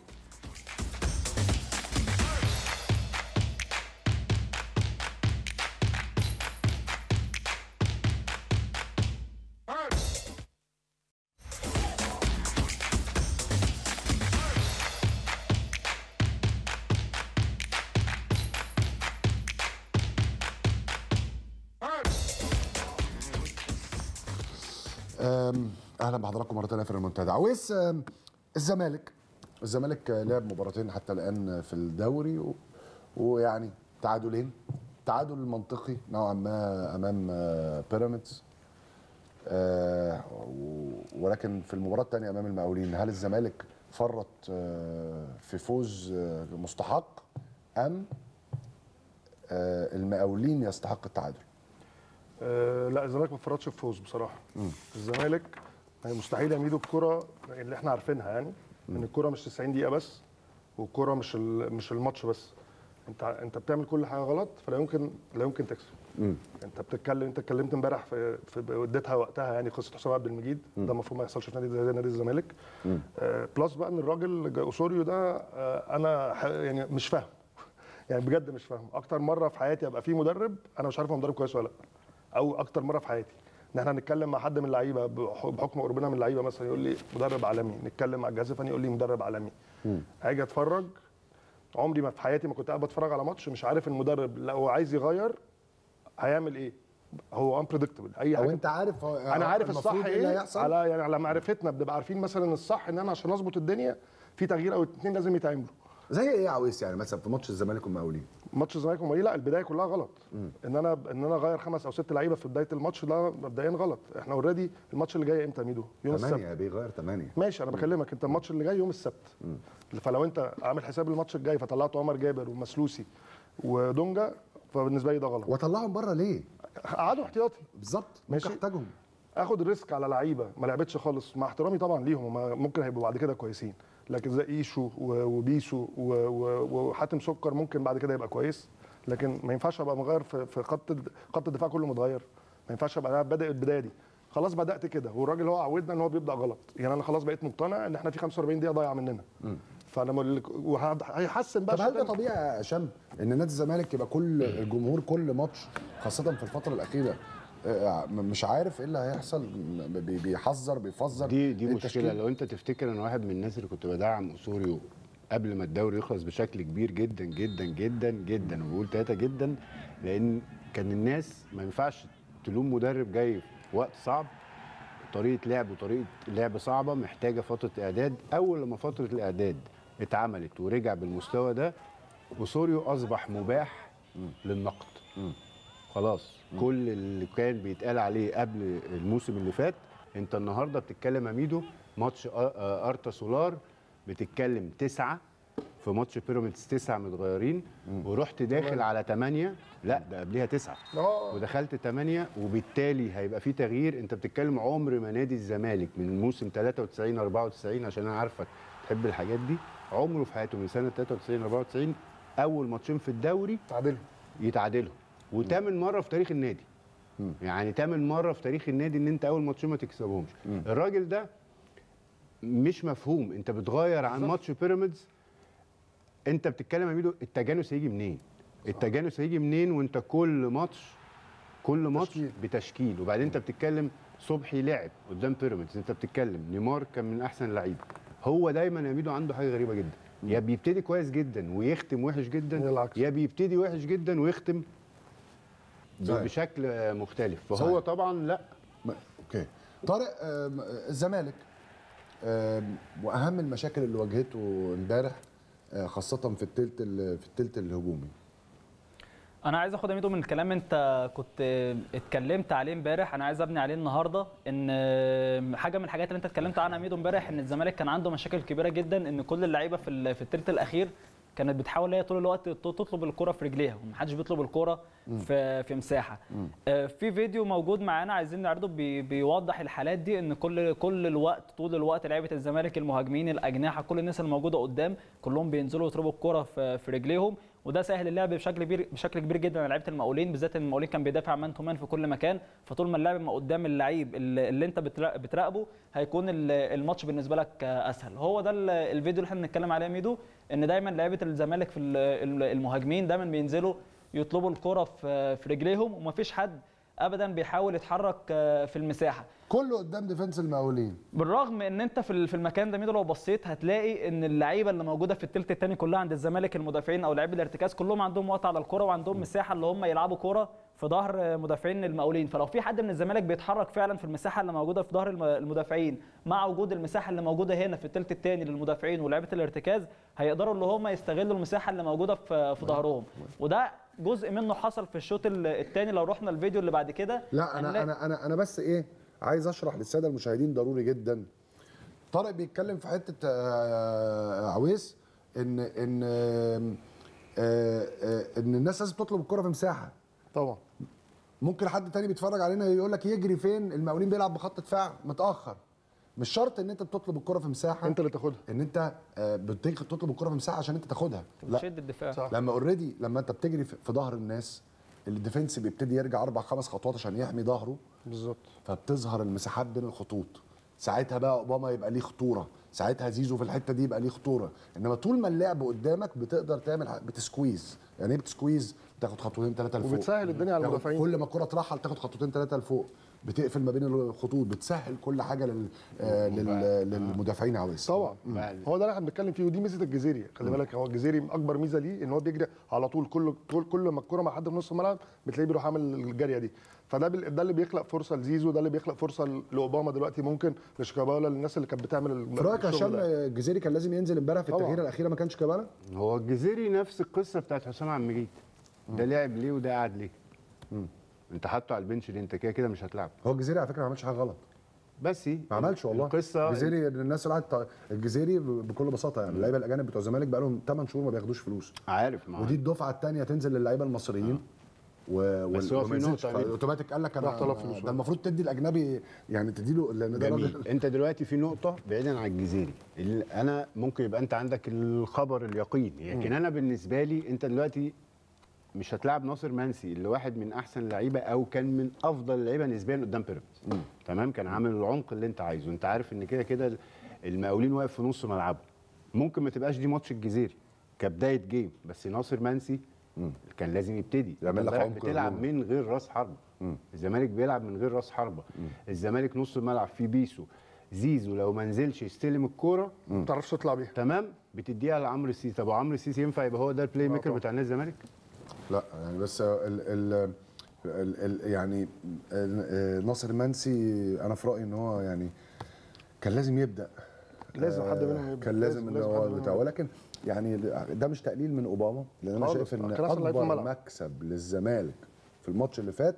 أم، اهلا بحضراتكم مره ثانيه في المنتدى عويس أم، الزمالك الزمالك آه، لعب مباراتين حتى الان في الدوري و... ويعني تعادلين تعادل منطقي نوعا ما امام آه، بيراميدز آه، و- ولكن في المباراه الثانيه امام المقاولين هل الزمالك فرط آه، في فوز آه، مستحق ام آه، المقاولين يستحق التعادل آه لا الزمالك ما فرطش في فوز بصراحه الزمالك يعني مستحيل يميدوا الكره اللي احنا عارفينها يعني ان الكره مش 90 دقيقه بس والكره مش ال- مش الماتش بس انت ع- انت بتعمل كل حاجه غلط فلا يمكن لا يمكن تكسب انت بتتكلم انت اتكلمت امبارح في في اديتها وقتها يعني قصه حسام عبد المجيد ده المفروض ما يحصلش في نادي زي نادي الزمالك آه بلس بقى ان الراجل جا- اوسوريو ده آه انا ح- يعني مش فاهم يعني بجد مش فاهم اكتر مره في حياتي ابقى في مدرب انا مش عارف هو مدرب كويس ولا لا او اكتر مره في حياتي ان احنا نتكلم مع حد من اللعيبه بح- بحكم قربنا من اللعيبه مثلا يقول لي مدرب عالمي نتكلم مع الجهاز الفني يقول لي مدرب عالمي اجي اتفرج عمري ما في حياتي ما كنت قاعد بتفرج على ماتش مش عارف المدرب لو عايز يغير هيعمل ايه هو انبريدكتبل اي او حاجه انت عارف هو- انا عارف الصح المفروض ايه اللي هيحصل على يعني على معرفتنا بنبقى عارفين مثلا الصح ان انا عشان اظبط الدنيا في تغيير او اتنين لازم يتعملوا زي ايه يا عويس يعني مثلا في ماتش الزمالك والمقاولين ماتش الزمالك والمقاولين لا البدايه كلها غلط ان انا ان انا اغير خمس او ست لعيبه في بدايه الماتش ده مبدئيا غلط احنا اوريدي الماتش اللي جاي امتى يا ميدو يوم السبت ثمانية بيغير ثمانية ماشي انا بكلمك انت الماتش اللي جاي يوم السبت فلو انت عامل حساب الماتش الجاي فطلعت عمر جابر ومسلوسي ودونجا فبالنسبه لي ده غلط وطلعهم بره ليه؟ قعدوا احتياطي بالظبط ماشي. ممكن احتاجهم اخد ريسك على لعيبه ما لعبتش خالص مع احترامي طبعا ليهم هم ممكن هيبقوا بعد كده كويسين لكن زي ايشو و- وبيسو و- و- وحاتم سكر ممكن بعد كده يبقى كويس لكن ما ينفعش ابقى مغير في في خط الد- خط الدفاع كله متغير ما ينفعش ابقى أنا بادئ البدايه دي خلاص بدات كده والراجل هو عودنا ان هو بيبدا غلط يعني انا خلاص بقيت مقتنع ان احنا في 45 دقيقه ضايعه مننا فانا مل- وه- هيحسن بقى طب هل ده شوية. طبيعي يا هشام ان نادي الزمالك يبقى كل الجمهور كل ماتش خاصة في الفترة الأخيرة آه، م- مش عارف ايه اللي هيحصل م- بي- بيحذر بيفزر دي دي إيه مشكله التشكيل؟ لو انت تفتكر انا واحد من الناس اللي كنت بدعم اسوريو قبل ما الدوري يخلص بشكل كبير جدا جدا جدا جدا وبقول ثلاثه جدا لان كان الناس ما ينفعش تلوم مدرب جاي في وقت صعب طريقه لعب وطريقه لعب صعبه محتاجه فتره اعداد اول لما فتره الاعداد اتعملت ورجع بالمستوى ده اسوريو اصبح مباح للنقد خلاص كل اللي كان بيتقال عليه قبل الموسم اللي فات انت النهارده بتتكلم يا ميدو ماتش آ- آ- ارتا سولار بتتكلم تسعه في ماتش بيراميدز تسعه متغيرين ورحت داخل على ثمانيه لا ده قبلها تسعه آه. ودخلت ثمانيه وبالتالي هيبقى في تغيير انت بتتكلم عمر ما نادي الزمالك من الموسم 93 94 عشان انا عارفك تحب الحاجات دي عمره في حياته من سنه 93 94 اول ماتشين في الدوري تعادلوا يتعادلوا وتامن مره في تاريخ النادي يعني تامن مره في تاريخ النادي ان انت اول ماتشين ما تكسبهمش الراجل ده مش مفهوم انت بتغير عن ماتش بيراميدز انت بتتكلم يا ميدو التجانس هيجي منين التجانس هيجي منين وانت كل ماتش كل ماتش تشكيل. بتشكيل وبعدين انت بتتكلم صبحي لعب قدام بيراميدز انت بتتكلم نيمار كان من احسن اللعيبه هو دايما يا ميدو عنده حاجه غريبه جدا يا بيبتدي كويس جدا ويختم وحش جدا هي العكس. يا بيبتدي وحش جدا ويختم ب- صحيح. بشكل آه، مختلف فهو صحيح. طبعا لا م- اوكي طارق آم، الزمالك آم، واهم المشاكل اللي واجهته امبارح آه، خاصه في الثلث في الثلث الهجومي انا عايز اخد يا ميدو من الكلام انت كنت اتكلمت عليه امبارح انا عايز ابني عليه النهارده ان حاجه من الحاجات اللي انت اتكلمت عنها يا ميدو امبارح ان الزمالك كان عنده مشاكل كبيره جدا ان كل اللعيبه في ال- في الثلث الاخير كانت بتحاول هي طول الوقت ت- تطلب الكره في رجليها ومحدش بيطلب الكره في في مساحه آه، في فيديو موجود معانا عايزين نعرضه بي بيوضح الحالات دي ان كل كل الوقت طول الوقت لعيبه الزمالك المهاجمين الاجنحه كل الناس اللي موجوده قدام كلهم بينزلوا يضربوا الكره في في رجليهم وده سهل اللعب بشكل كبير بشكل كبير جدا على لعيبه المقاولين بالذات ان المقاولين كان بيدافع مان تو مان في كل مكان فطول ما اللعب ما قدام اللعيب اللي اللي انت بترا- بتراقبه هيكون ال- الماتش بالنسبه لك اسهل هو ده ال- الفيديو اللي احنا بنتكلم عليه يا ميدو ان دايما لعيبه الزمالك في ال- ال- المهاجمين دايما بينزلوا يطلبوا الكره في في رجليهم ومفيش حد ابدا بيحاول يتحرك آه، في المساحه كله قدام ديفنس المقاولين بالرغم ان انت في ال- في المكان ده ميدو لو بصيت هتلاقي ان اللعيبه اللي موجوده في الثلث الثاني كلها عند الزمالك المدافعين او لاعبي الارتكاز كلهم عندهم وقت على الكره وعندهم مساحه اللي هم يلعبوا كره في ظهر مدافعين المقاولين فلو في حد من الزمالك بيتحرك فعلا في المساحه اللي موجوده في ظهر الم- المدافعين مع وجود المساحه اللي موجوده هنا في الثلث الثاني للمدافعين ولاعيبه الارتكاز هيقدروا اللي هم يستغلوا المساحه اللي موجوده في في ظهرهم وده جزء منه حصل في الشوط الثاني لو رحنا الفيديو اللي بعد كده لا انا هنلاقي- انا انا انا بس ايه عايز اشرح للساده المشاهدين ضروري جدا طارق بيتكلم في حته آه، عويس ان ان آه، آه، ان الناس لازم تطلب الكره في مساحه طبعا ممكن حد تاني بيتفرج علينا يقول لك يجري فين المقاولين بيلعب بخط دفاع متاخر مش شرط ان انت بتطلب الكره في مساحه انت اللي تاخدها ان انت آه، بتيجي تطلب الكره في مساحه عشان انت تاخدها لا شد الدفاع صح. لما اوريدي لما انت بتجري في في ظهر الناس الديفنس بيبتدي يرجع اربع خمس خطوات عشان يحمي ظهره بالظبط فبتظهر المساحات بين الخطوط ساعتها بقى اوباما يبقى ليه خطوره ساعتها زيزو في الحته دي يبقى ليه خطوره انما طول ما اللعب قدامك بتقدر تعمل ح- بتسكويز يعني ايه بتسكويز تاخد خطوتين ثلاثه لفوق وبتسهل الدنيا على تاخد- المدافعين. كل ما الكره ترحل تاخد خطوتين ثلاثه لفوق بتقفل ما بين الخطوط بتسهل كل حاجه لل... آه لل... للمدافعين عويس طبعا بعد- هو ده اللي احنا بنتكلم فيه ودي ميزه الجزيري خلي بالك هو الجزيري اكبر ميزه ليه ان هو بيجري على طول كل كل, كل ما الكره مع حد في نص الملعب بتلاقيه بيروح عامل الجاريه دي فده بال- ده اللي بيخلق فرصه لزيزو ده اللي بيخلق فرصه لاوباما دلوقتي ممكن لشيكابالا للناس اللي كانت بتعمل ال- في رايك يا الشغل هشام ده. الجزيري كان لازم ينزل امبارح في طبعا. التغييره الاخيره ما كانش كبالا هو الجزيري نفس القصه بتاعت حسام عبد المجيد ده لعب ليه وده قعد ليه انت حاطه على البنش ليه انت كده كده مش هتلعب هو الجزيري على فكره ما عملش حاجه غلط بس ما عملش والله القصه الجزيري الناس اللي قعدت الجزيري ب- بكل بساطه يعني اللعيبه الاجانب بتوع الزمالك بقى لهم 8 شهور ما بياخدوش فلوس عارف ما ودي الدفعه الثانيه تنزل للعيبه المصريين و... بس هو في نقطة يا ميدو. اوتوماتيك قال لك انا راح طلب فلوس. ده المفروض تدي الاجنبي يعني تدي له لان ده جميل راجل انت دلوقتي في نقطه بعيدا عن الجزيري اللي انا ممكن يبقى انت عندك الخبر اليقين لكن انا بالنسبه لي انت دلوقتي مش هتلاعب ناصر منسي اللي واحد من احسن اللعيبه او كان من افضل اللعيبه نسبيا قدام بيراميدز تمام كان عامل العمق اللي انت عايزه انت عارف ان كده كده المقاولين واقف في نص ملعبه ممكن ما تبقاش دي ماتش الجزيري كبدايه جيم بس ناصر منسي كان لازم يبتدي يعمل انت لك امبارح عمق بتلعب هجومي. من غير راس حربه الزمالك بيلعب من غير راس حربه الزمالك نص الملعب فيه بيسو زيزو لو ما نزلش يستلم الكوره ما تعرفش تطلع بيها تمام بتديها لعمرو السيسي طب وعمرو السيسي ينفع يبقى هو ده البلاي ميكر طبعا. بتاع نادي الزمالك لا يعني بس ال ال ال ال يعني ال- ناصر منسي انا في رايي ان هو يعني كان لازم يبدا لازم حد آه، منهم يبدأ. كان لازم لازم- ان لازم هو حد منهم بتاع ولكن يعني ده مش تقليل من اوباما لان انا خالص. شايف ان كان أحسن لعيب في اكبر الملعب. مكسب للزمالك في الماتش اللي فات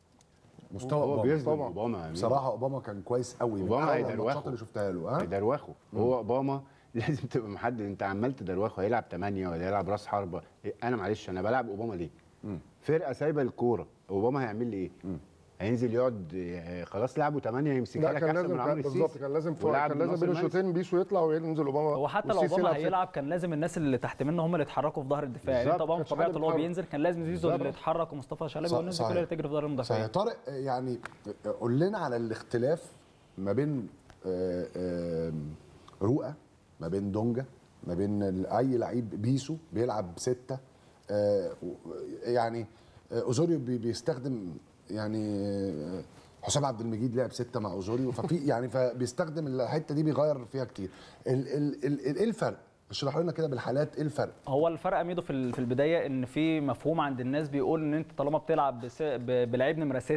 مستوى هو اوباما بيظلم طبعا. اوباما يا أمين. بصراحه اوباما كان كويس قوي من أوباما أول هيدروخه. الماتشات اللي شفتها له ها هيدروخه هو اوباما لازم تبقى محدد انت عمال تدروخه هيلعب 8 ولا يلعب راس حربه إيه، انا معلش انا بلعب اوباما ليه؟ فرقه سايبه الكوره اوباما هيعمل لي ايه؟ هينزل يقعد آه، خلاص لعبوا 8 يمسكها لا لك كان احسن لازم من عمرو كان السيسي بالظبط كان لازم في ولعب كان لازم ناصر بين منسي. الشوطين بيسو يطلع وينزل اوباما هو حتى لو والسيسي اوباما يلعب ست. هيلعب كان لازم الناس اللي تحت منه هم اللي يتحركوا في ظهر الدفاع يعني انت بالظبط. اوباما طبعاً طبيعته اللي هو بيتحرك. بينزل كان لازم زيزو اللي بالظبط. يتحرك ومصطفى شلبي صح- والناس دي صحيح. كلها اللي تجري في ظهر صحيح المدافعين طارق يعني قول لنا على الاختلاف ما بين آه، آه، رؤى ما بين دونجا ما بين ال- اي لعيب بيسو بيلعب بستة آه، و- يعني آه، اوزوريو بي- بيستخدم يعني آه، حسام عبد المجيد لعب ستة مع اوزوريو ففي يعني فبيستخدم الحته دي بيغير فيها كتير ال- ال- ال- ال- ايه الفرق؟ اشرح لنا كده بالحالات ايه الفرق؟ هو الفرق ميدو في ال- في البدايه ان في مفهوم عند الناس بيقول ان انت طالما بتلعب بس- ب- بلعيب نمره سته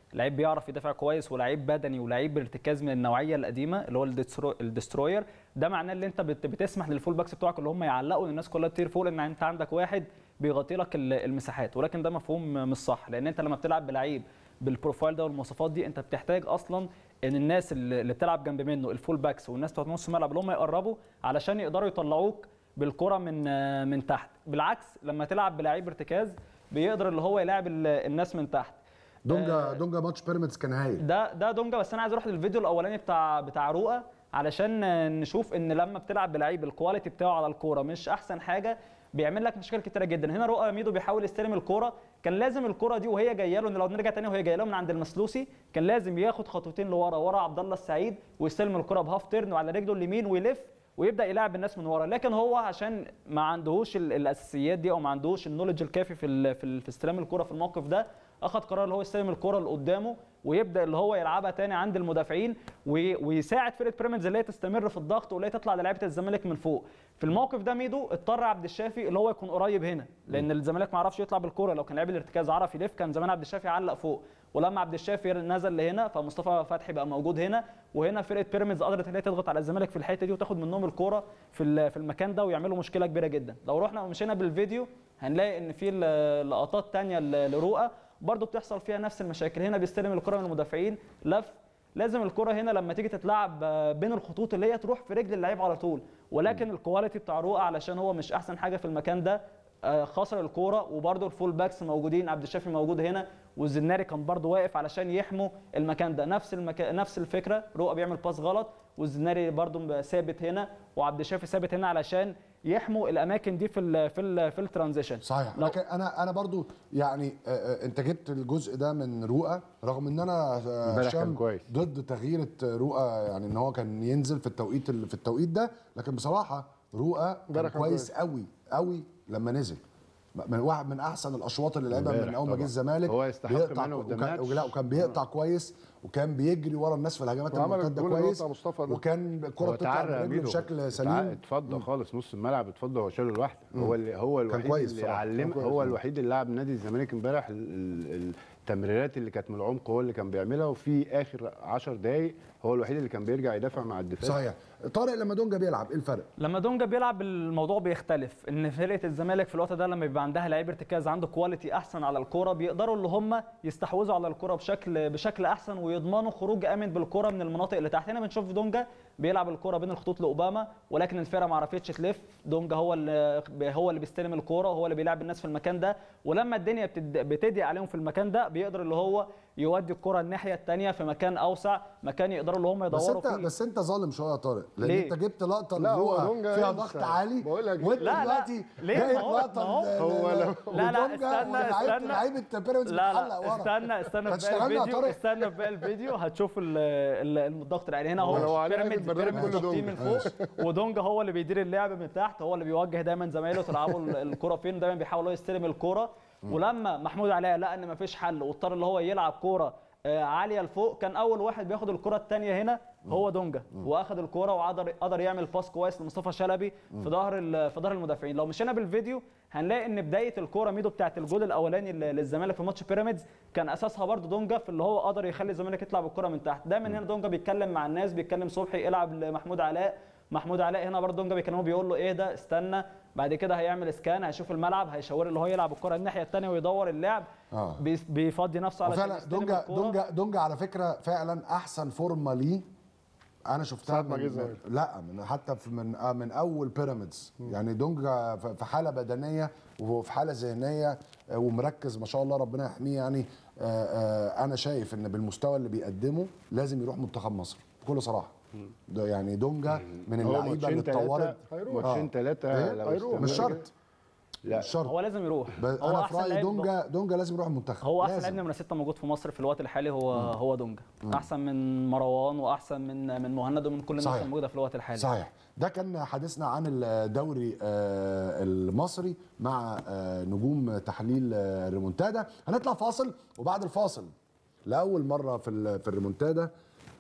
لعيب بيعرف يدافع كويس ولعيب بدني ولعيب بارتكاز من النوعيه القديمه اللي هو الدسترو- الدستروير ده معناه ان انت بت- بتسمح للفول باكس بتوعك اللي هم يعلقوا ان الناس كلها تطير فوق لان انت عندك واحد بيغطي لك ال- المساحات ولكن ده مفهوم مش صح لان انت لما بتلعب بلعيب بالبروفايل ده والمواصفات دي انت بتحتاج اصلا ان الناس اللي اللي بتلعب جنب منه الفول باكس والناس بتوع نص الملعب اللي هم يقربوا علشان يقدروا يطلعوك بالكره من من تحت بالعكس لما تلعب بلعيب ارتكاز بيقدر اللي هو يلاعب ال- الناس من تحت دونجا دونجا ماتش بيراميدز كان هايل ده ده دونجا بس انا عايز اروح للفيديو الاولاني بتاع بتاع رؤى علشان نشوف ان لما بتلعب بلعيب الكواليتي بتاعه على الكوره مش احسن حاجه بيعمل لك مشاكل كتيره جدا هنا رؤى ميدو بيحاول يستلم الكوره كان لازم الكوره دي وهي جايه له ان لو نرجع تاني وهي جايه له من عند المسلوسي كان لازم ياخد خطوتين لورا ورا عبد الله السعيد ويستلم الكوره بهاف تيرن وعلى رجله اليمين ويلف ويبدا يلعب الناس من ورا لكن هو عشان ما عندهوش ال- الاساسيات دي او ما عندهوش النولج الكافي في ال- في ال- في استلام الكره في الموقف ده اخذ قرار اللي هو يستلم الكره اللي قدامه ويبدا اللي هو يلعبها تاني عند المدافعين وي- ويساعد فرقه بيراميدز اللي هي تستمر في الضغط واللي هي تطلع للعيبه الزمالك من فوق في الموقف ده ميدو اضطر عبد الشافي اللي هو يكون قريب هنا لان الزمالك ما عرفش يطلع بالكره لو كان لعيب الارتكاز عرف يلف كان زمان عبد الشافي علق فوق ولما عبد الشافي نزل لهنا فمصطفى فتحي بقى موجود هنا وهنا فرقه بيراميدز قدرت ان هي تضغط على الزمالك في الحته دي وتاخد منهم الكوره في ال- في المكان ده ويعملوا مشكله كبيره جدا لو رحنا ومشينا بالفيديو هنلاقي ان في ل- لقطات تانية ل- لرؤى برضو بتحصل فيها نفس المشاكل هنا بيستلم الكره من المدافعين لف لازم الكره هنا لما تيجي تتلعب آه، بين الخطوط اللي هي تروح في رجل اللعيب على طول ولكن الكواليتي بتاع رؤى علشان هو مش احسن حاجه في المكان ده آه، خسر الكوره وبرده الفول باكس موجودين عبد الشافي موجود هنا والزناري كان برده واقف علشان يحموا المكان ده نفس المكان نفس الفكره رؤى بيعمل باس غلط والزناري برده ثابت هنا وعبد الشافي ثابت هنا علشان يحموا الاماكن دي في ال في ال في الترانزيشن صحيح لو- لكن انا انا برضو يعني آه، آه، انت جبت الجزء ده من رؤى رغم ان انا آه، امبارح كان هشام كويس. ضد تغيير رؤى يعني ان هو كان ينزل في التوقيت ال- في التوقيت ده لكن بصراحه رؤى كان امبارح كان كويس كويس. قوي قوي لما نزل من واحد من احسن الاشواط اللي لعبها من امبارح اول ما جه طبعا. الزمالك هو يستحق بيقطع منه وكان, قدام ولا- وكان بيقطع كويس وكان بيجري ورا الناس في الهجمات وعمل المرتده الجول اللي هو كويس بتاع مصطفى ده. وكان الكره هو بتطلع تعرى من يا رجله ميدو. بشكل اتع- سليم اتفضل خالص نص الملعب اتفضل هو شاله لوحده هو اللي هو الوحيد كويس اللي بصراحة. علم كان هو كويس. الوحيد اللي لعب نادي الزمالك امبارح ال- ال- التمريرات اللي كانت من العمق هو اللي كان بيعملها وفي اخر 10 دقائق هو الوحيد اللي كان بيرجع يدافع مع الدفاع صحيح طارق لما دونجا بيلعب ايه الفرق؟ لما دونجا بيلعب الموضوع بيختلف ان فرقه الزمالك في الوقت ده لما بيبقى عندها لعيب ارتكاز عنده كواليتي احسن على الكوره بيقدروا اللي هم يستحوذوا على الكوره بشكل بشكل احسن ويضمنوا خروج امن بالكوره من المناطق اللي تحت هنا بنشوف دونجا بيلعب الكوره بين الخطوط لاوباما ولكن الفرقه ما عرفتش تلف دونجا هو اللي هو اللي بيستلم الكوره وهو اللي بيلعب الناس في المكان ده ولما الدنيا بتد- بتضيق عليهم في المكان ده بيقدر اللي هو يودي الكره الناحيه الثانيه في مكان اوسع مكان يقدروا اللي هم بس يدوروا انت فيه بس انت ظالم شويه يا طارق لان ليه؟ انت جبت لقطه لا، هو لرؤى دونجا فيها ينسى. ضغط عالي بقول لك- وانت لا، لا. دلوقتي ليه؟ جايب ما هو- لقطه ما هو- ل- هو ل- لو- لا، لا، لدونجا استنى، ولعيبة- استنى. لعيبه بيراميدز لا بتعلق لا ورا استنى استنى في باقي هتشتغلنا يا الفيديو طارق. استنى في باقي الفيديو هتشوف ال- ال- الضغط العالي هنا ولو هو عليه بيراميدز البرنامج بيراميدز كله ضاغطين من دونجا. فوق ودونجا هو اللي بيدير اللعب من تحت هو اللي بيوجه دايما زمايله تلعبوا ال- الكره فين دايما بيحاول هو يستلم الكره ولما محمود علاء لقى ان مفيش حل واضطر اللي هو يلعب كوره آه، عاليه لفوق كان اول واحد بياخد الكره الثانيه هنا هو دونجا واخد الكوره وقدر قدر يعمل باس كويس لمصطفى شلبي في ظهر ال- في ظهر المدافعين لو مشينا بالفيديو هنلاقي ان بدايه الكوره ميدو بتاعت الجول الاولاني ل- للزمالك في ماتش بيراميدز كان اساسها برضو دونجا في اللي هو قدر يخلي الزمالك يطلع بالكره من تحت دايما هنا دونجا بيتكلم مع الناس بيتكلم صبحي العب لمحمود علاء محمود علاء هنا برضه دونجا بيكلمه بيقول له ايه ده استنى بعد كده هيعمل اسكان هيشوف الملعب هيشاور اللي هو يلعب الكره الناحيه الثانيه ويدور اللعب آه. بي- بيفضي نفسه على وفعلا دونجا دونجا دونجا على فكره فعلا احسن فورمه ليه انا شفتها ساعة ما جه من الزمالك. لا من حتى في من آه من اول بيراميدز يعني دونجا ف- في حاله بدنيه وفي حاله ذهنيه آه، ومركز ما شاء الله ربنا يحميه يعني آه، آه، انا شايف ان بالمستوى اللي بيقدمه لازم يروح منتخب مصر بكل صراحه ده يعني دونجا من هو اللعيبه اللي ماتشين ثلاثة اتطورت ماتشين ثلاثة إيه؟ لو هيروح. استمر مش شرط لا مش شرط هو لازم يروح ب- هو انا في احسن رايي لعيب دونجا دونجا لازم يروح المنتخب هو احسن لازم. لعيب نمره 6 موجود في مصر في الوقت الحالي هو هو دونجا احسن من مروان واحسن من من مهند ومن كل الناس صحيح. اللي موجوده في الوقت الحالي صحيح ده كان حديثنا عن الدوري آه، المصري مع آه، نجوم تحليل آه، الريمونتادا هنطلع فاصل وبعد الفاصل لاول مره في ال- في الريمونتادا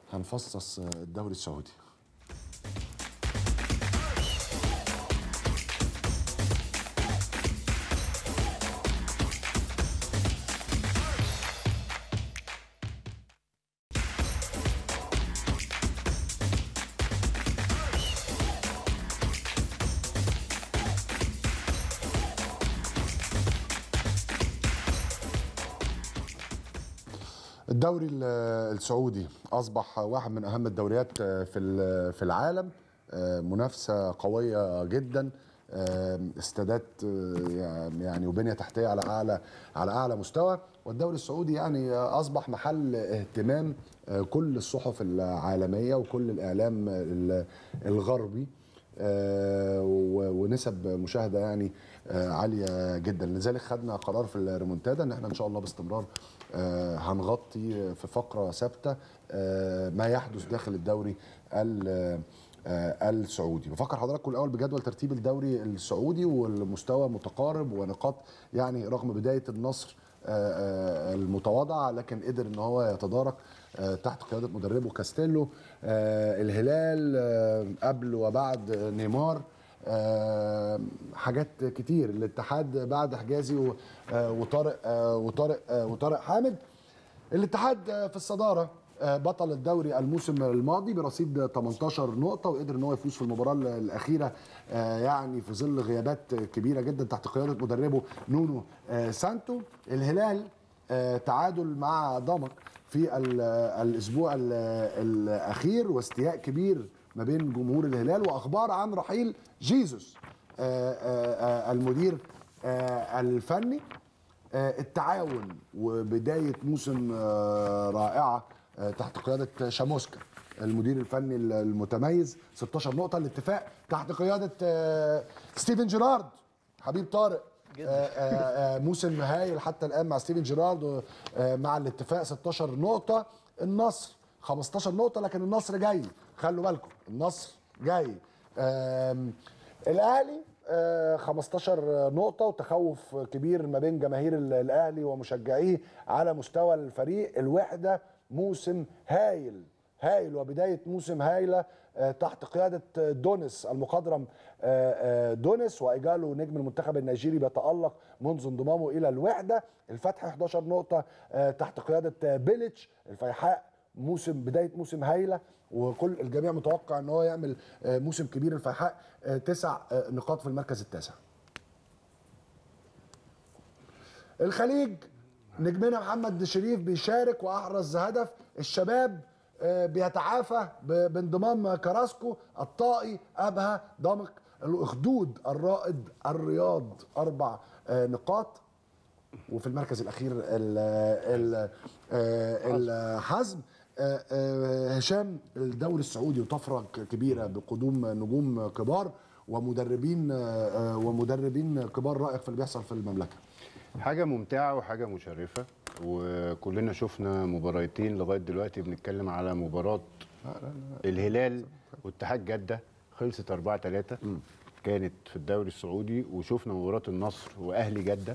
هنفصص آه، الدوري السعودي الدوري ال- السعودي اصبح واحد من اهم الدوريات في ال- في العالم آه، منافسه قويه جدا آه، استادات آه، يعني وبنيه تحتيه على اعلى على اعلى مستوى والدوري السعودي يعني آه، اصبح محل اهتمام آه، كل الصحف العالميه وكل الاعلام ال- الغربي آه، و- ونسب مشاهده يعني آه، عاليه جدا لذلك خدنا قرار في الريمونتادا ان احنا ان شاء الله باستمرار آه، هنغطي في فقره ثابته آه، ما يحدث داخل الدوري ال- آه، السعودي بفكر حضراتكم الاول بجدول ترتيب الدوري السعودي والمستوى متقارب ونقاط يعني رغم بدايه النصر آه، آه، المتواضعه لكن قدر ان هو يتدارك آه، تحت قياده مدربه كاستيلو آه، الهلال آه، قبل وبعد نيمار آه، حاجات كتير الاتحاد بعد حجازي و- آه، وطارق آه، وطارق آه، وطارق حامد الاتحاد آه، في الصداره آه، بطل الدوري الموسم الماضي برصيد 18 نقطة وقدر ان هو يفوز في المباراة الأخيرة آه، يعني في ظل غيابات كبيرة جدا تحت قيادة مدربه نونو آه، سانتو الهلال آه، تعادل مع ضمك في ال- الأسبوع ال- الأخير واستياء كبير ما بين جمهور الهلال وأخبار عن رحيل جيزوس آه، آه، آه، المدير آه، الفني آه، التعاون وبدايه موسم آه، رائعه آه، تحت قياده شاموسكا المدير الفني المتميز 16 نقطه الاتفاق تحت قياده آه، ستيفن جيرارد حبيب طارق آه، آه، آه، موسم هايل حتى الان مع ستيفن جيرارد آه، مع الاتفاق 16 نقطه النصر 15 نقطه لكن النصر جاي خلوا بالكم النصر جاي آم، الاهلي آه، 15 نقطة وتخوف كبير ما بين جماهير ال- الأهلي ومشجعيه على مستوى الفريق الوحدة موسم هايل هايل وبداية موسم هايلة آه، تحت قيادة دونس المخضرم آه، آه، دونس وإيجالو نجم المنتخب النيجيري بيتألق منذ انضمامه إلى الوحدة الفتح 11 نقطة آه، تحت قيادة آه، بيليتش الفيحاء موسم بدايه موسم هايله وكل الجميع متوقع ان هو يعمل آه، موسم كبير الفيحاء آه، تسع آه، نقاط في المركز التاسع الخليج نجمنا محمد شريف بيشارك واحرز هدف الشباب آه، بيتعافى ب- بانضمام كراسكو الطائي ابها ضمك الاخدود الرائد الرياض اربع آه، نقاط وفي المركز الاخير ال ال الحزم آه، آه، هشام الدوري السعودي وطفره ك- كبيره بقدوم نجوم كبار ومدربين آه، آه، ومدربين كبار رائق في اللي بيحصل في المملكه حاجه ممتعه وحاجه مشرفه وكلنا شفنا مباراتين لغايه دلوقتي بنتكلم على مباراه الهلال واتحاد جده خلصت 4 3 كانت في الدوري السعودي وشفنا مباراه النصر واهلي جده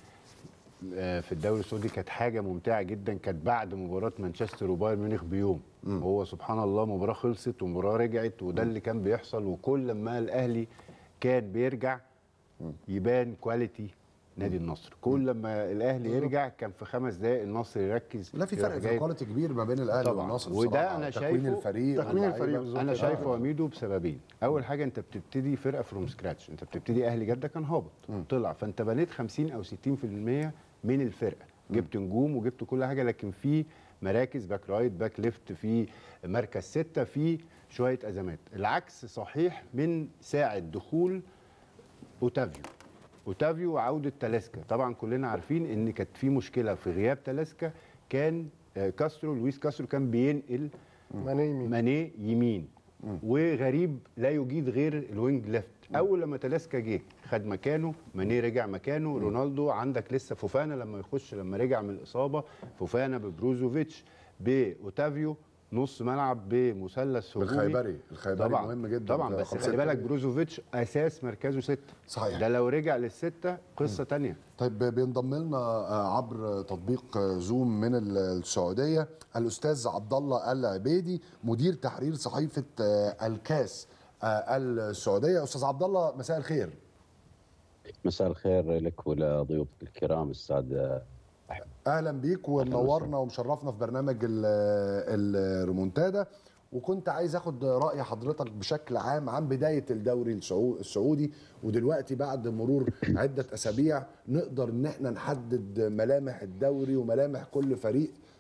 آه، في الدوري السعودي كانت حاجه ممتعه جدا كانت بعد مباراه مانشستر وبايرن ميونخ بيوم هو سبحان الله مباراه خلصت ومباراه رجعت وده اللي كان بيحصل وكل ما الاهلي كان بيرجع يبان كواليتي نادي النصر كل لما الاهلي يرجع كان في خمس دقائق النصر يركز لا في يروح فرق في جايب- الكواليتي كبير ما بين الاهلي طبعا والنصر وده بصراحة. انا تكوين شايفه الفريق تكوين واللعيبة. الفريق بالظبط. انا آه. شايفه ميدو بسببين اول حاجه انت بتبتدي فرقه فروم سكراتش انت بتبتدي اهلي جده كان هابط طلع فانت بنيت 50 او 60% من الفرقه جبت نجوم وجبت كل حاجه لكن في مراكز باك رايت باك ليفت في مركز ستة في شويه ازمات العكس صحيح من ساعه دخول اوتافيو اوتافيو وعوده تالاسكا طبعا كلنا عارفين ان كانت في مشكله في غياب تالاسكا كان آه، كاسترو لويس كاسترو كان بينقل ماني يمين. ماني يمين وغريب لا يجيد غير الوينج ليفت اول لما تالاسكا جه خد مكانه ماني رجع مكانه رونالدو عندك لسه فوفانا لما يخش لما رجع من الاصابه فوفانا ببروزوفيتش باوتافيو نص ملعب بمثلث هجومي بالخيبري الخيبري طبعا مهم جدا طبعا بس رقم خلي ستة. بالك بروزوفيتش اساس مركزه ستة صحيح. ده لو رجع للستة قصة تانية طيب بينضم لنا آه، عبر تطبيق آه، زوم من ال- السعوديه الاستاذ عبد الله العبيدي مدير تحرير صحيفه آه، الكاس آه، السعوديه استاذ عبد الله مساء الخير مساء الخير لك ولضيوفك الكرام السادة اهلا بيك ومنورنا ومشرفنا في برنامج ال- الريمونتادا وكنت عايز اخد راي حضرتك بشكل عام عن بدايه الدوري السعو- السعودي ودلوقتي بعد مرور عده اسابيع نقدر ان احنا نحدد ملامح الدوري وملامح كل فريق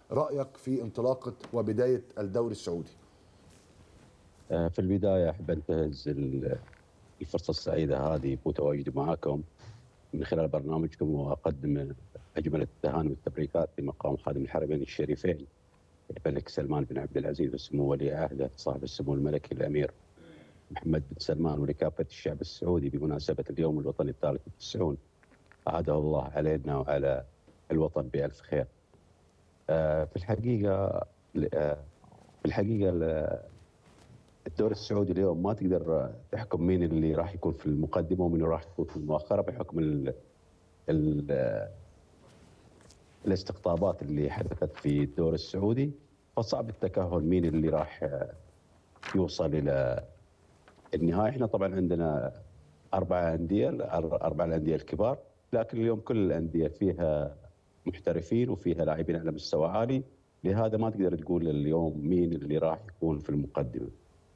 رايك في انطلاقه وبدايه الدوري السعودي آه، في البداية أحب أنتهز ال- الفرصة السعيدة هذه بتواجدي معكم من خلال برنامجكم وأقدم أجمل التهاني والتبريكات في مقام خادم الحرمين الشريفين الملك سلمان بن عبد العزيز وسمو ولي عهده صاحب السمو الملكي الأمير محمد بن سلمان ولكافة الشعب السعودي بمناسبة اليوم الوطني الثالث والتسعون أعاده الله علينا وعلى الوطن بألف خير آه، في الحقيقة آه، في الحقيقة ال- الدوري السعودي اليوم ما تقدر تحكم مين اللي راح يكون في المقدمه ومين اللي راح يكون في المؤخره بحكم ال ال الاستقطابات اللي حدثت في الدوري السعودي فصعب التكهن مين اللي راح يوصل الى النهايه احنا طبعا عندنا اربع انديه اربع الانديه الكبار لكن اليوم كل الانديه فيها محترفين وفيها لاعبين على مستوى عالي لهذا ما تقدر تقول اليوم مين اللي راح يكون في المقدمه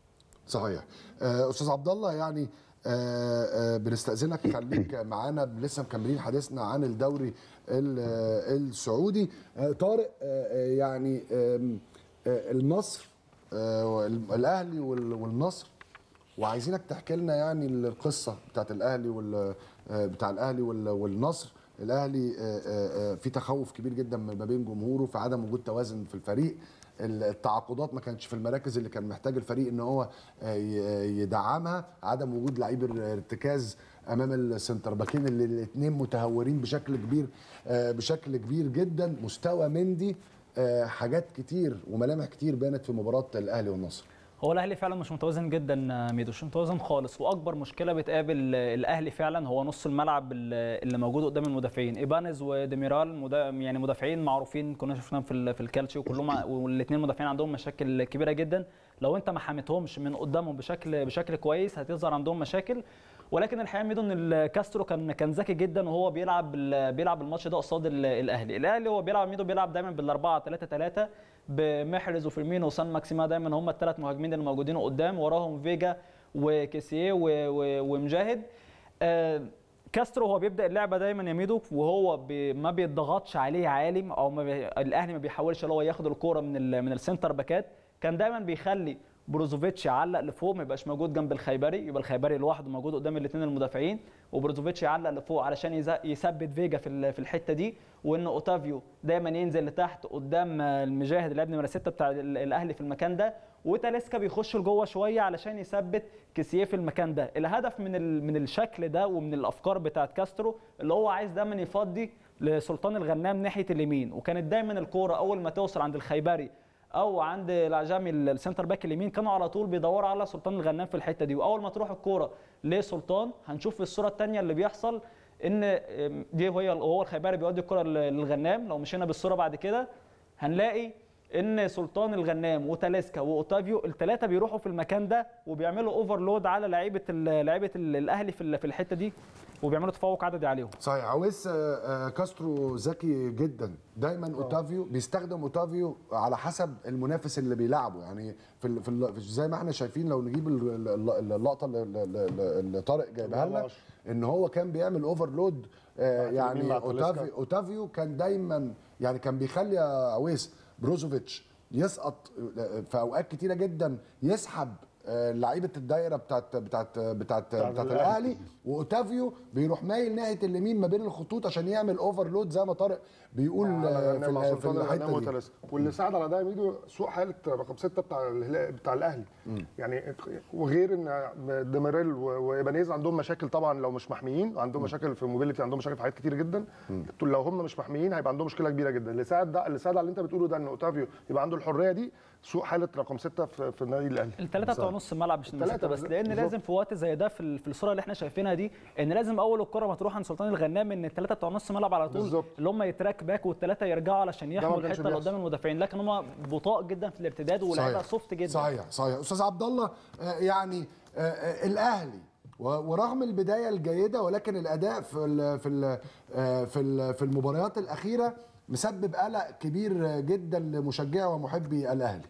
صحيح آه، استاذ عبد الله يعني آه، آه، بنستاذنك خليك معانا لسه مكملين حديثنا عن الدوري ال- آه، السعودي آه، طارق آه، آه، يعني آم، آه، النصر آه، وال- الاهلي وال- والنصر وعايزينك تحكي لنا يعني القصه بتاعت الاهلي وال آه، بتاع الاهلي وال- والنصر الاهلي آه، آه، آه، في تخوف كبير جدا ما بين جمهوره في عدم وجود توازن في الفريق التعاقدات ما كانتش في المراكز اللي كان محتاج الفريق ان هو آه، ي- يدعمها عدم وجود لعيب الارتكاز امام السنتر باكين اللي الاثنين متهورين بشكل كبير آه، بشكل كبير جدا مستوى مندي آه، حاجات كتير وملامح كتير بانت في مباراه الاهلي والنصر هو الاهلي فعلا مش متوازن جدا آه، ميدو مش متوازن خالص واكبر مشكله بتقابل آه، الاهلي فعلا هو نص الملعب ال- اللي موجود قدام المدافعين ايبانيز وديميرال مدا يعني مدافعين معروفين كنا شفناهم في ال- في الكالتشي وكلهم والاثنين مدافعين عندهم مشاكل كبيره جدا لو انت ما حميتهمش من قدامهم بشكل بشكل كويس هتظهر عندهم مشاكل ولكن الحقيقه ميدو ان ال- كاسترو كان كان ذكي جدا وهو بيلعب ال- بيلعب الماتش ده قصاد ال- الاهلي الاهلي هو بيلعب ميدو بيلعب دايما بالاربعه 3 3 بمحرز وفيرمينو وسان ماكسيما دايما هم الثلاث مهاجمين اللي موجودين قدام وراهم فيجا وكيسيه و- و- ومجاهد آه، كاسترو هو بيبدا اللعبه دايما يا ميدو وهو بي ما بيضغطش عليه عالي او ما بي الاهلي ما بيحاولش اللي هو ياخد الكوره من ال من السنتر باكات كان دايما بيخلي بروزوفيتش يعلق لفوق ما يبقاش موجود جنب الخيبري يبقى الخيبري لوحده موجود قدام الاثنين المدافعين وبروزوفيتش يعلق لفوق علشان يز- يثبت فيجا في ال- في الحته دي وان اوتافيو دايما ينزل لتحت قدام آه، المجاهد اللي لاعب نمره 6 بتاع ال- الاهلي في المكان ده وتاليسكا بيخش لجوه شويه علشان يثبت كيسيه في المكان ده الهدف من ال- من الشكل ده ومن الافكار بتاعت كاسترو اللي هو عايز دايما يفضي لسلطان الغنام ناحيه اليمين وكانت دايما الكوره اول ما توصل عند الخيبري او عند العجامي السنتر باك اليمين كانوا على طول بيدوروا على سلطان الغنام في الحته دي واول ما تروح الكوره لسلطان هنشوف في الصوره الثانيه اللي بيحصل ان ام، دي هي هو الخيبري بيودي الكره للغنام لو مشينا بالصوره بعد كده هنلاقي ان سلطان الغنام وتاليسكا واوتافيو الثلاثه بيروحوا في المكان ده وبيعملوا اوفرلود على لعيبه ال- لعيبه ال- الاهلي في ال- في الحته دي وبيعملوا تفوق عددي عليهم صحيح عويس آه، آه، كاسترو ذكي جدا دايما اوتافيو بيستخدم اوتافيو على حسب المنافس اللي بيلعبه يعني في ال- في ال- زي ما احنا شايفين لو نجيب ال- ال- اللقطه اللي- اللي اللي طارق جايبها لنا ان هو كان بيعمل اوفرلود يعني اليمين مع تاليسكا. اوتافيو اوتافيو كان دايما يعني كان بيخلي يا عويس بروزوفيتش يسقط في اوقات كتيره جدا يسحب آه، لعيبه الدايره بتاعت بتاعت بتاعت بتاعت الأهلي. الاهلي واوتافيو بيروح مايل ناحيه اليمين ما بين الخطوط عشان يعمل اوفرلود زي ما طارق بيقول آه، في مع ال- في سلطان الغنام الحته دي وتلاسكا واللي ساعد على ده يا ميدو سوء حاله رقم سته بتاع الهلال بتاع الاهلي يعني وغير ان ديميريل و- وايبانيز عندهم مشاكل طبعا لو مش محميين عندهم مشاكل في الموبيليتي عندهم مشاكل في حاجات كتير جدا طول لو هم مش محميين هيبقى عندهم مشكله كبيره جدا اللي ساعد ده اللي ساعد على اللي انت بتقوله ده ان اوتافيو يبقى عنده الحريه دي سوء حاله رقم سته في, في النادي الاهلي الثلاثه بتوع نص الملعب مش التلاتة الثلاثه بس بالظبط. لان بالظبط. لازم في وقت زي ده في ال- في الصوره اللي احنا شايفينها دي ان لازم اول الكره ما تروح عند سلطان الغنام ان الثلاثه بتوع نص الملعب على طول بالظبط. اللي هم يتراك باك والثلاثه يرجعوا علشان ما يحموا كانش الحته اللي بيحصل. قدام المدافعين لكن هم بطاء جدا في الارتداد ولاعيبه سوفت جدا صحيح صحيح استاذ عبد الله آه، يعني آه، آه، الاهلي و- ورغم البدايه الجيده ولكن الاداء في ال في ال آه، في ال- في المباريات الاخيره مسبب قلق كبير جدا لمشجعي ومحبي الاهلي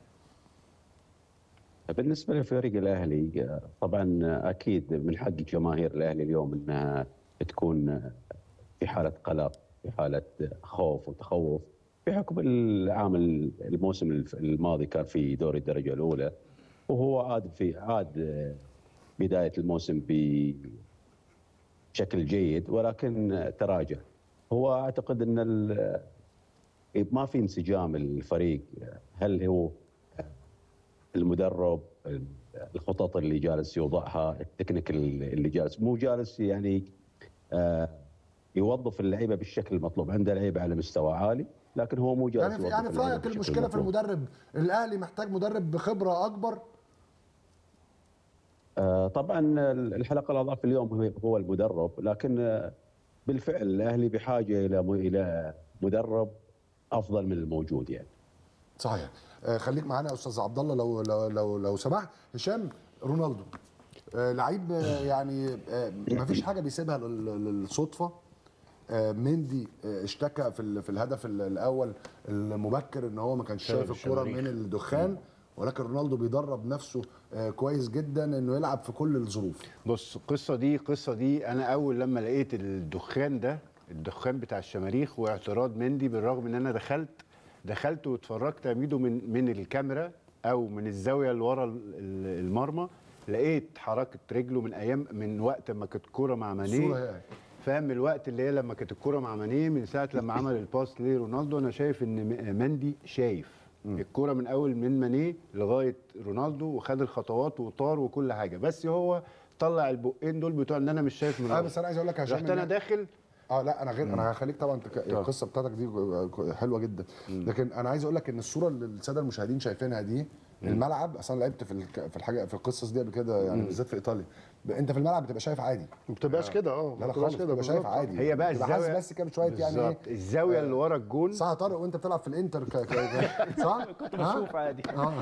بالنسبه لفريق الاهلي طبعا اكيد من حق جماهير الاهلي اليوم انها تكون في حاله قلق في حاله خوف وتخوف بحكم العام الموسم الف- الماضي كان في دوري الدرجه الاولى وهو عاد في عاد آه، بدايه الموسم بشكل جيد ولكن آه، تراجع هو اعتقد ان ال- ما في انسجام الفريق هل هو المدرب الخطط اللي جالس يوضعها التكنيك اللي جالس مو جالس يعني آه، يوظف اللعيبه بالشكل المطلوب عنده لعيبه على مستوى عالي لكن هو مو جالس يعني في يوظف يعني في اللعيبة رايك بالشكل المشكله في المطلوب. المدرب الاهلي محتاج مدرب بخبره اكبر آه، طبعا الحلقه الاضعف اليوم هو- هو المدرب لكن آه، بالفعل الاهلي بحاجه الى م- الى مدرب افضل من الموجود يعني صحيح آه خليك معانا يا استاذ عبد الله لو لو لو, لو سمحت هشام رونالدو آه لعيب آه يعني آه ما فيش حاجه بيسيبها لل- للصدفه آه مندي آه اشتكى في ال- في الهدف ال- الاول المبكر ان هو ما كانش شايف شايف الكوره الشماريخ. من الدخان ولكن رونالدو بيدرب نفسه آه كويس جدا انه يلعب في كل الظروف بص القصه دي القصه دي انا اول لما لقيت الدخان ده الدخان بتاع الشماريخ واعتراض مندي بالرغم ان انا دخلت دخلت واتفرجت يا ميدو من من الكاميرا او من الزاويه اللي ورا ال- ال- المرمى لقيت حركه رجله من ايام من وقت ما كانت الكوره مع الصوره مانيه هي فاهم الوقت اللي هي لما كانت الكوره مع مانيه من ساعه لما عمل الباس لرونالدو انا شايف ان م- مندي شايف الكوره من اول من مانيه لغايه رونالدو وخد الخطوات وطار وكل حاجه بس هو طلع البقين دول بتوع ان انا مش شايف من اه الأول. بس انا عايز اقول لك يا هشام رحت انا إن- داخل اه لا انا غير انا هخليك طبعا تك... القصه بتاعتك دي حلوه جدا لكن انا عايز اقول لك ان الصوره اللي الساده المشاهدين شايفينها دي الملعب اصلا لعبت في الك... في الحاجه في القصص دي قبل كده يعني بالذات في ايطاليا ب- انت في الملعب بتبقى شايف عادي ما بتبقاش كده اه لا لا ما خالص بتبقاش كده بتبقى شايف بالظبط. عادي هي بقى بتبقى حاسس الزاوية- بس كده بشويه يعني ايه بالظبط الزاويه اللي ورا الجون صح يا طارق وانت بتلعب في الانتر ك... ك... ك... صح؟ كنت بشوف عادي اه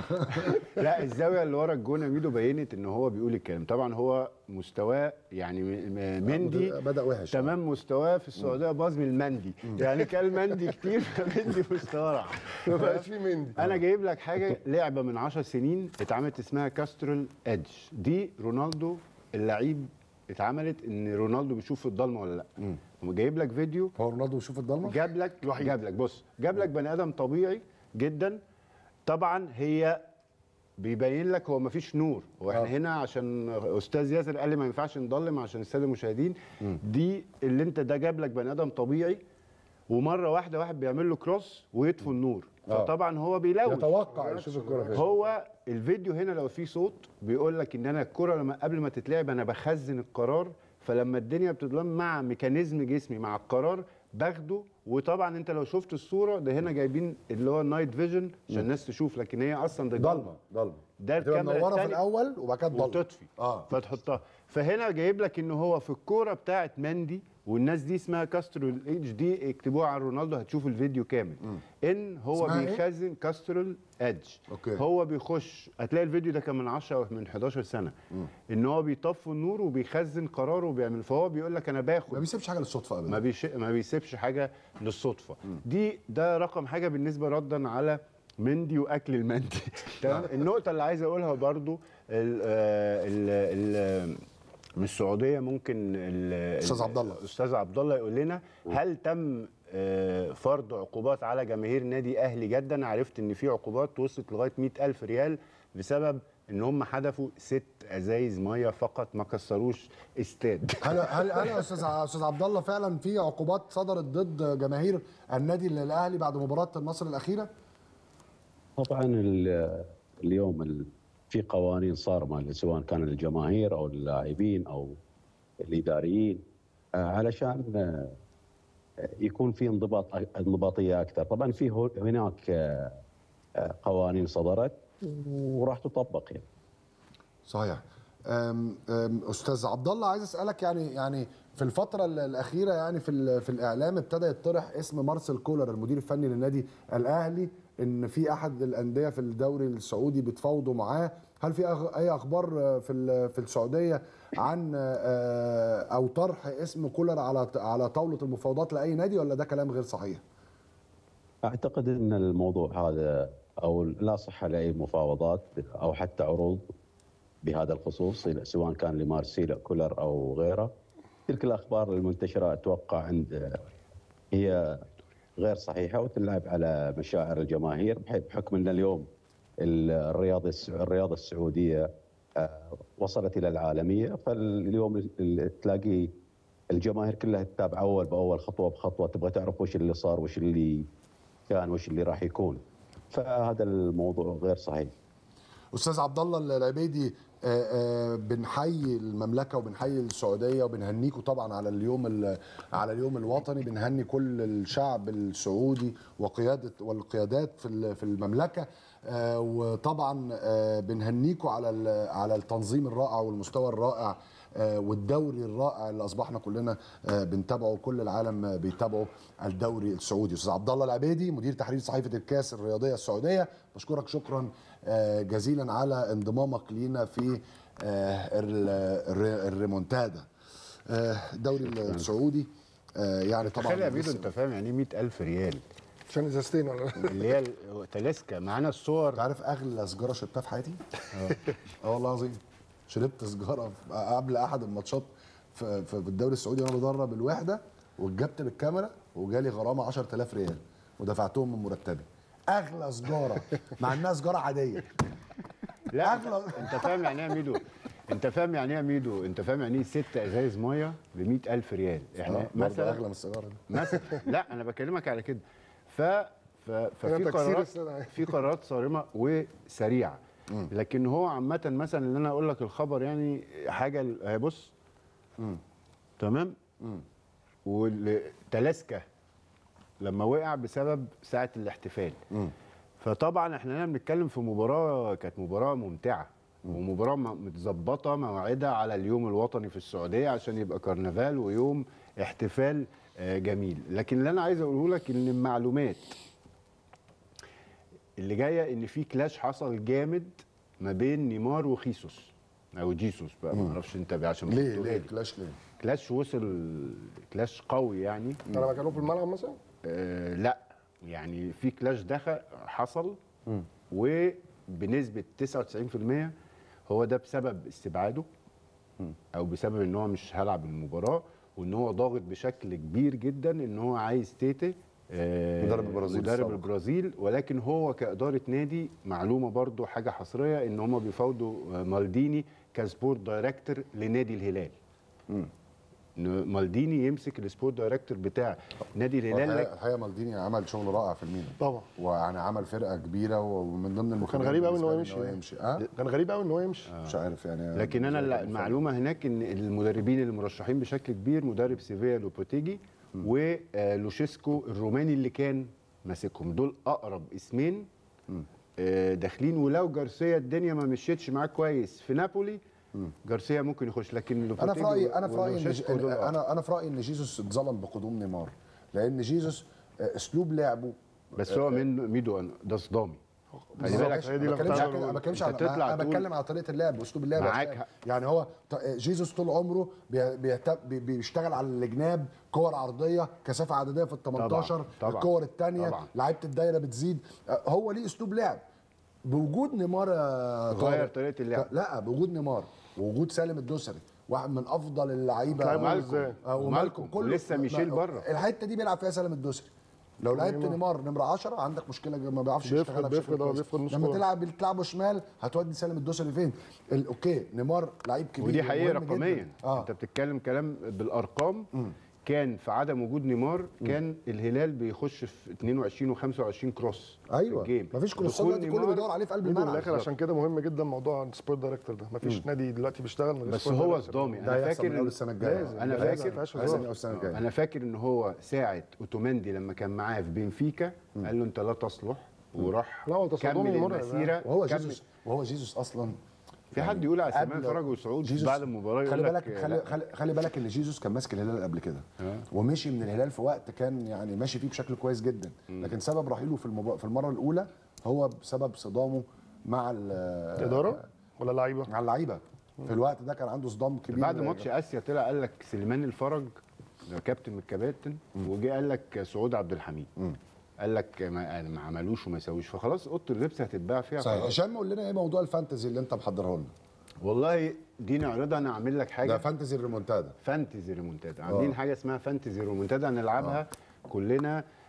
لا الزاويه اللي ورا الجون يا ميدو بينت ان هو بيقول الكلام طبعا هو مستواه يعني م- م- مندي بدا وحش تمام مستواه في السعوديه باظ من المندي يعني كان مندي كتير فمندي مستواه راح ما بقاش في مندي انا جايب لك حاجه لعبه من 10 سنين اتعملت اسمها كاسترول ادج دي رونالدو اللعيب اتعملت ان رونالدو بيشوف في الضلمه ولا لا جايب لك فيديو هو رونالدو بيشوف الضلمه جاب لك جاب لك بص جاب لك بني ادم طبيعي جدا طبعا هي بيبين لك هو مفيش نور هو احنا آه. هنا عشان استاذ ياسر قال لي ما ينفعش نضلم عشان الساده المشاهدين دي اللي انت ده جاب لك بني ادم طبيعي ومره واحده واحد بيعمل له كروس ويطفي النور آه. فطبعا هو بيلوث يتوقع يشوف الكوره فين هو الفيديو هنا لو فيه صوت بيقول لك ان انا الكره لما قبل ما تتلعب انا بخزن القرار فلما الدنيا بتظلم مع ميكانيزم جسمي مع القرار باخده وطبعا انت لو شفت الصوره ده هنا جايبين اللي هو النايت فيجن عشان الناس تشوف لكن هي اصلا ده ضلمه ضلمه ده تبقى الكاميرا منوره في التانية الاول وبعد كده تضلم وتطفي اه فتحطها فهنا جايب لك ان هو في الكوره بتاعت مندي والناس دي اسمها كاسترول ايدج دي اكتبوها على رونالدو هتشوفوا الفيديو كامل ان هو اسمها إيه؟ بيخزن كاسترول ادج أوكي. هو بيخش هتلاقي الفيديو ده كان من 10 او من 11 سنه ان هو بيطفي النور وبيخزن قراره وبيعمل فهو بيقول لك انا باخد ما بيسيبش حاجه للصدفه ابدا ما بيش... ما بيسيبش حاجه للصدفه دي ده رقم حاجه بالنسبه ردا على مندي واكل المندي تمام النقطه اللي عايز اقولها برضو ال ال ال من السعوديه ممكن ال- أستاذ ال- عبد الله. استاذ عبد الله يقول لنا هل تم آه، فرض عقوبات على جماهير نادي اهلي جده انا عرفت ان في عقوبات وصلت لغايه 100000 ريال بسبب ان هم حدفوا ست ازايز ميه فقط ما كسروش استاد هل هل هل يا استاذ ع- استاذ عبد الله فعلا في عقوبات صدرت ضد جماهير النادي الاهلي بعد مباراه النصر الاخيره؟ طبعا ال- اليوم ال- في قوانين صارمه سواء كان الجماهير او اللاعبين او الاداريين آه، علشان آه، يكون في انضباط انضباطيه اكثر، طبعا في هو- هناك آه، آه، قوانين صدرت وراح تطبق يعني. صحيح أم أم استاذ عبد الله عايز اسالك يعني يعني في الفتره ال- الاخيره يعني في ال- في الاعلام ابتدى يطرح اسم مارسيل كولر المدير الفني للنادي الاهلي ان في احد الانديه في الدوري السعودي بتفاوضوا معاه هل في أخ- اي اخبار آه، في ال- في السعوديه عن آه، او طرح اسم كولر على على طاوله المفاوضات لاي نادي ولا ده كلام غير صحيح اعتقد ان الموضوع هذا او لا صحه لاي مفاوضات او حتى عروض بهذا الخصوص سواء كان لمارسيلو كولر او غيره تلك الاخبار المنتشره اتوقع عند هي غير صحيحه وتلعب على مشاعر الجماهير بحيث بحكم ان اليوم الرياضه الس- الرياضه السعوديه آه، وصلت الى العالميه فاليوم ال- ال- تلاقي الجماهير كلها تتابع اول باول خطوه بخطوه تبغى تعرف وش اللي صار وش اللي كان وش اللي راح يكون فهذا الموضوع غير صحيح استاذ عبد الله العبيدي آه، آه، بنحيي المملكه وبنحيي السعوديه وبنهنيكم طبعا على اليوم ال- على اليوم الوطني بنهني كل الشعب السعودي وقياده والقيادات في ال- في المملكه آه، وطبعا آه، بنهنيكم على ال- على التنظيم الرائع والمستوى الرائع آه، والدوري الرائع اللي اصبحنا كلنا آه، بنتابعه كل العالم آه، بيتابعوا الدوري السعودي استاذ عبد الله العبيدي مدير تحرير صحيفه الكاس الرياضيه السعوديه بشكرك شكرا آه، جزيلا على انضمامك لينا في آه، ال- الر- الريمونتادا آه، الدوري السعودي آه، يعني طبعا تخيل يا بيدو لسه- انت فاهم يعني ايه 100000 ريال عشان ازازتين ولا اللي هي ال- تلاسكا معانا الصور انت عارف اغلى سجاره شربتها في حياتي؟ اه والله العظيم شربت سجاره في- قبل احد الماتشات في, في في الدوري السعودي وانا بدرب الوحده واتجبت بالكاميرا وجالي غرامه 10000 ريال ودفعتهم من مرتبي اغلى سجاره مع انها سجاره عاديه لا أغلى. انت فاهم يعني ايه يا ميدو انت فاهم يعني ايه يا ميدو انت فاهم يعني ايه ست ازايز ميه ب 100000 ريال احنا آه، برضه مثلا اغلى من السيجاره دي مثلا لا انا بكلمك على كده ف ف ففي تكسير قرارات السنة. في قرارات صارمه وسريعه لكن هو عامه مثلا ان انا اقول لك الخبر يعني حاجه ال- اهي بص تمام والتلاسكا لما وقع بسبب ساعه الاحتفال فطبعا احنا هنا بنتكلم في مباراه كانت مباراه ممتعه ومباراه م- متظبطه موعدها على اليوم الوطني في السعوديه عشان يبقى كرنفال ويوم احتفال آه، جميل لكن اللي انا عايز اقوله لك ان المعلومات اللي جايه ان في كلاش حصل جامد ما بين نيمار وخيسوس او جيسوس بقى ما اعرفش انت بقى عشان ليه بتقولها ليه لي. كلاش ليه؟ كلاش وصل كلاش قوي يعني انا مكانه في الملعب مثلا آه لا يعني في كلاش دخل حصل وبنسبه 99% هو ده بسبب استبعاده او بسبب ان هو مش هلعب المباراه وان هو ضاغط بشكل كبير جدا ان هو عايز تيتي آه، مدرب البرازيل مدرب السابق. البرازيل ولكن هو كاداره نادي معلومه برضو حاجه حصريه ان هم بيفاوضوا آه، مالديني كسبورت دايركتور لنادي الهلال إن مالديني يمسك السبورت دايركتور بتاع نادي الهلال الحقيقه لك الحقيقة مالديني عمل شغل رائع في الميلان طبعا ويعني عمل فرقه كبيره ومن ضمن المفاجآت غريب أوي إن هو بالنسبة لي يمشي. يمشي اه كان غريب قوي ان هو يمشي مش عارف يعني لكن انا زي لا- كده المعلومه هناك ان المدربين المرشحين بشكل كبير مدرب سيفيا لوبوتيجي ولوشيسكو الروماني اللي كان ماسكهم دول اقرب اسمين آه، داخلين ولو جارسيا الدنيا ما مشيتش معاه كويس في نابولي جارسيا ممكن يخش لكن انا في لوبوتيجي رايي انا في رايي ان ولوشيسكو دول أقرب. انا انا في رايي ان جيسوس اتظلم بقدوم نيمار لان جيسوس آه، اسلوب لعبه بس هو من ميدو أنا- ده صدامي خلي بالظبط. بالك هي دي ما اللي بتكلمش كنت عن عايز كده، أقوله. ما بتكلمش أنت عن تطلع انا تقول- بتكلم على طريقه اللعب واسلوب اللعب معاك عشان- حق. يعني هو ط- جيسوس طول عمره بي- بيهت- بي- بيشتغل على الجناب كور عرضيه كثافه عدديه في ال 18 طبعاً. الكور الثانيه طبعاً. لعيبه الدايره بتزيد آه، هو ليه اسلوب لعب بوجود نيمار يا غير طارق، طريقة اللعب. لا بوجود نيمار ووجود سالم الدوسري واحد من افضل اللعيبه لعيبه مالكم. ازاي؟ آه، ومالكم كله ولسه ميشيل ما- بره. الحته دي بيلعب فيها سالم الدوسري لو لعبت نيمار نمره 10 عندك مشكله ما بيعرفش بيفرد- يشتغلها بشكل بيفرد، آه، كويس. بيفرد نص لما كورة. تلعب تلعبه شمال هتودي سالم الدوسري فين ال- اوكي نيمار لعيب كبير ودي حقيقه ومهم جداً. رقميا اه انت بتتكلم كلام بالارقام كان في عدم وجود نيمار كان الهلال بيخش في 22 و25 كروس ايوه في الجيم مفيش كروسات دخول دلوقتي كله نيمار- بيدور عليه في قلب ميدو من الملعب الاخر عشان كده مهم جدا موضوع السبورت دايركتور ده مفيش نادي دلوقتي بيشتغل من غير بس سبورت هو دايركتور. صدامي ده انا هيحصل من فاكر اول السنه الجايه لازم. انا لازم، فاكر مفيهاش لازم هزار. اول السنه الجايه انا فاكر ان هو ساعه اوتوماندي لما كان معاه في بنفيكا قال له انت لا تصلح وراح لا، هو تصدمي كمل مرعب المسيره وهو كمل. جيسوس وهو جيسوس اصلا في حد يقول على سلمان قبل- فرج وسعود جيسوس- بعد المباراه خلي يقول لك بالك آه، خلي, لا. خلي, خلي بالك ان جيسوس كان ماسك الهلال قبل كده ومشي من الهلال في وقت كان يعني ماشي فيه بشكل كويس جدا لكن سبب رحيله في المبا... في المره الاولى هو بسبب صدامه مع ال- اداره ولا لعيبه مع اللعيبه في الوقت ده كان عنده صدام كبير بعد ماتش اسيا طلع قال لك سليمان الفرج ده كابتن من الكباتن وجه قال لك سعود عبد الحميد قال لك ما, ما عملوش وما يسويش فخلاص اوضه اللبس هتتباع فيها صحيح خلاص. هشام قول لنا ايه موضوع الفانتزي اللي انت محضره لنا والله دي نعرضها انا اعمل لك حاجه ده فانتزي الريمونتادا فانتزي ريمونتادا عاملين حاجه اسمها فانتزي ريمونتادا هنلعبها كلنا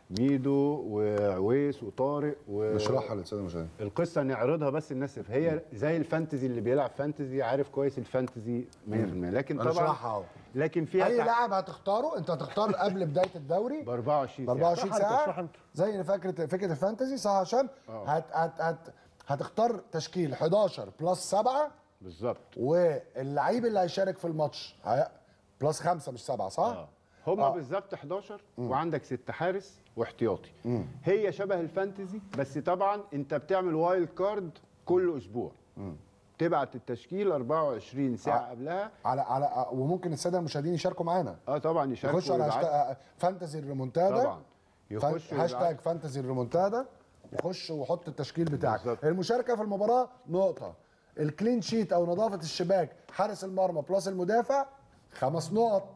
ميدو وعويس وطارق و... نشرحها للساده المشاهدين القصه نعرضها بس الناس تفهم. هي زي الفانتزي اللي بيلعب فانتزي عارف كويس الفانتزي 100% لكن طبعا نشرحها اهو لكن فيها اي تع- لاعب هتختاره انت هتختار قبل بدايه الدوري ب 24 ب ساعه 24 اشرح انت، اشرح ساعه انت. زي فكره فكره الفانتزي صح يا هشام هت هت هت هتختار تشكيل 11 بلس 7 بالظبط واللعيب اللي هيشارك في الماتش هي... بلس 5 مش 7 صح؟ اه هما آه. بالظبط 11 وعندك ست حارس واحتياطي هي شبه الفانتزي بس طبعا انت بتعمل وايلد كارد كل اسبوع تبعت التشكيل 24 ساعه آه. قبلها على على وممكن الساده المشاهدين يشاركوا معانا اه طبعا يشاركوا يخشوا على ويبعتوا. هاشتاج فانتزي الريمونتادا طبعا يخشوا هاشتاج ويبعتوا. فانتزي الريمونتادا وخش وحط التشكيل بتاعك بالظبط. المشاركه في المباراه نقطه الكلين شيت او نظافه الشباك حارس المرمى بلس المدافع خمس نقط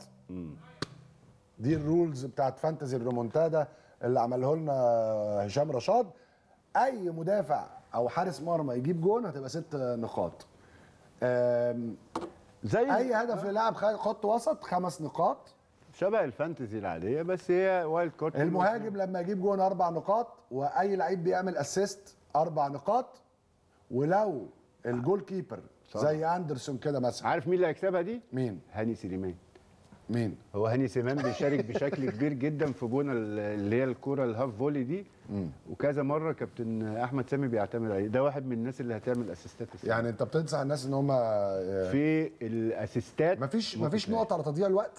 دي الرولز بتاعت فانتزي الريمونتادا اللي عمله لنا هشام رشاد اي مدافع او حارس مرمى يجيب جون هتبقى ست نقاط أم، زي اي هدف للاعب خ- خط وسط خمس نقاط شبه الفانتزي العاديه بس هي وايلد كارد المهاجم لما يجيب جون اربع نقاط واي لعيب بيعمل اسيست اربع نقاط ولو الجول كيبر زي اندرسون كده مثلا عارف مين اللي هيكسبها دي؟ مين هاني سليمان مين هو هاني سليمان بيشارك بشكل كبير جدا في جون ال- اللي هي الكوره الهاف فولي دي وكذا مره كابتن احمد سامي بيعتمد عليه ده واحد من الناس اللي هتعمل اسيستات السنة. يعني انت بتنصح الناس ان هم في الاسيستات مفيش مفيش نقط على تضييع الوقت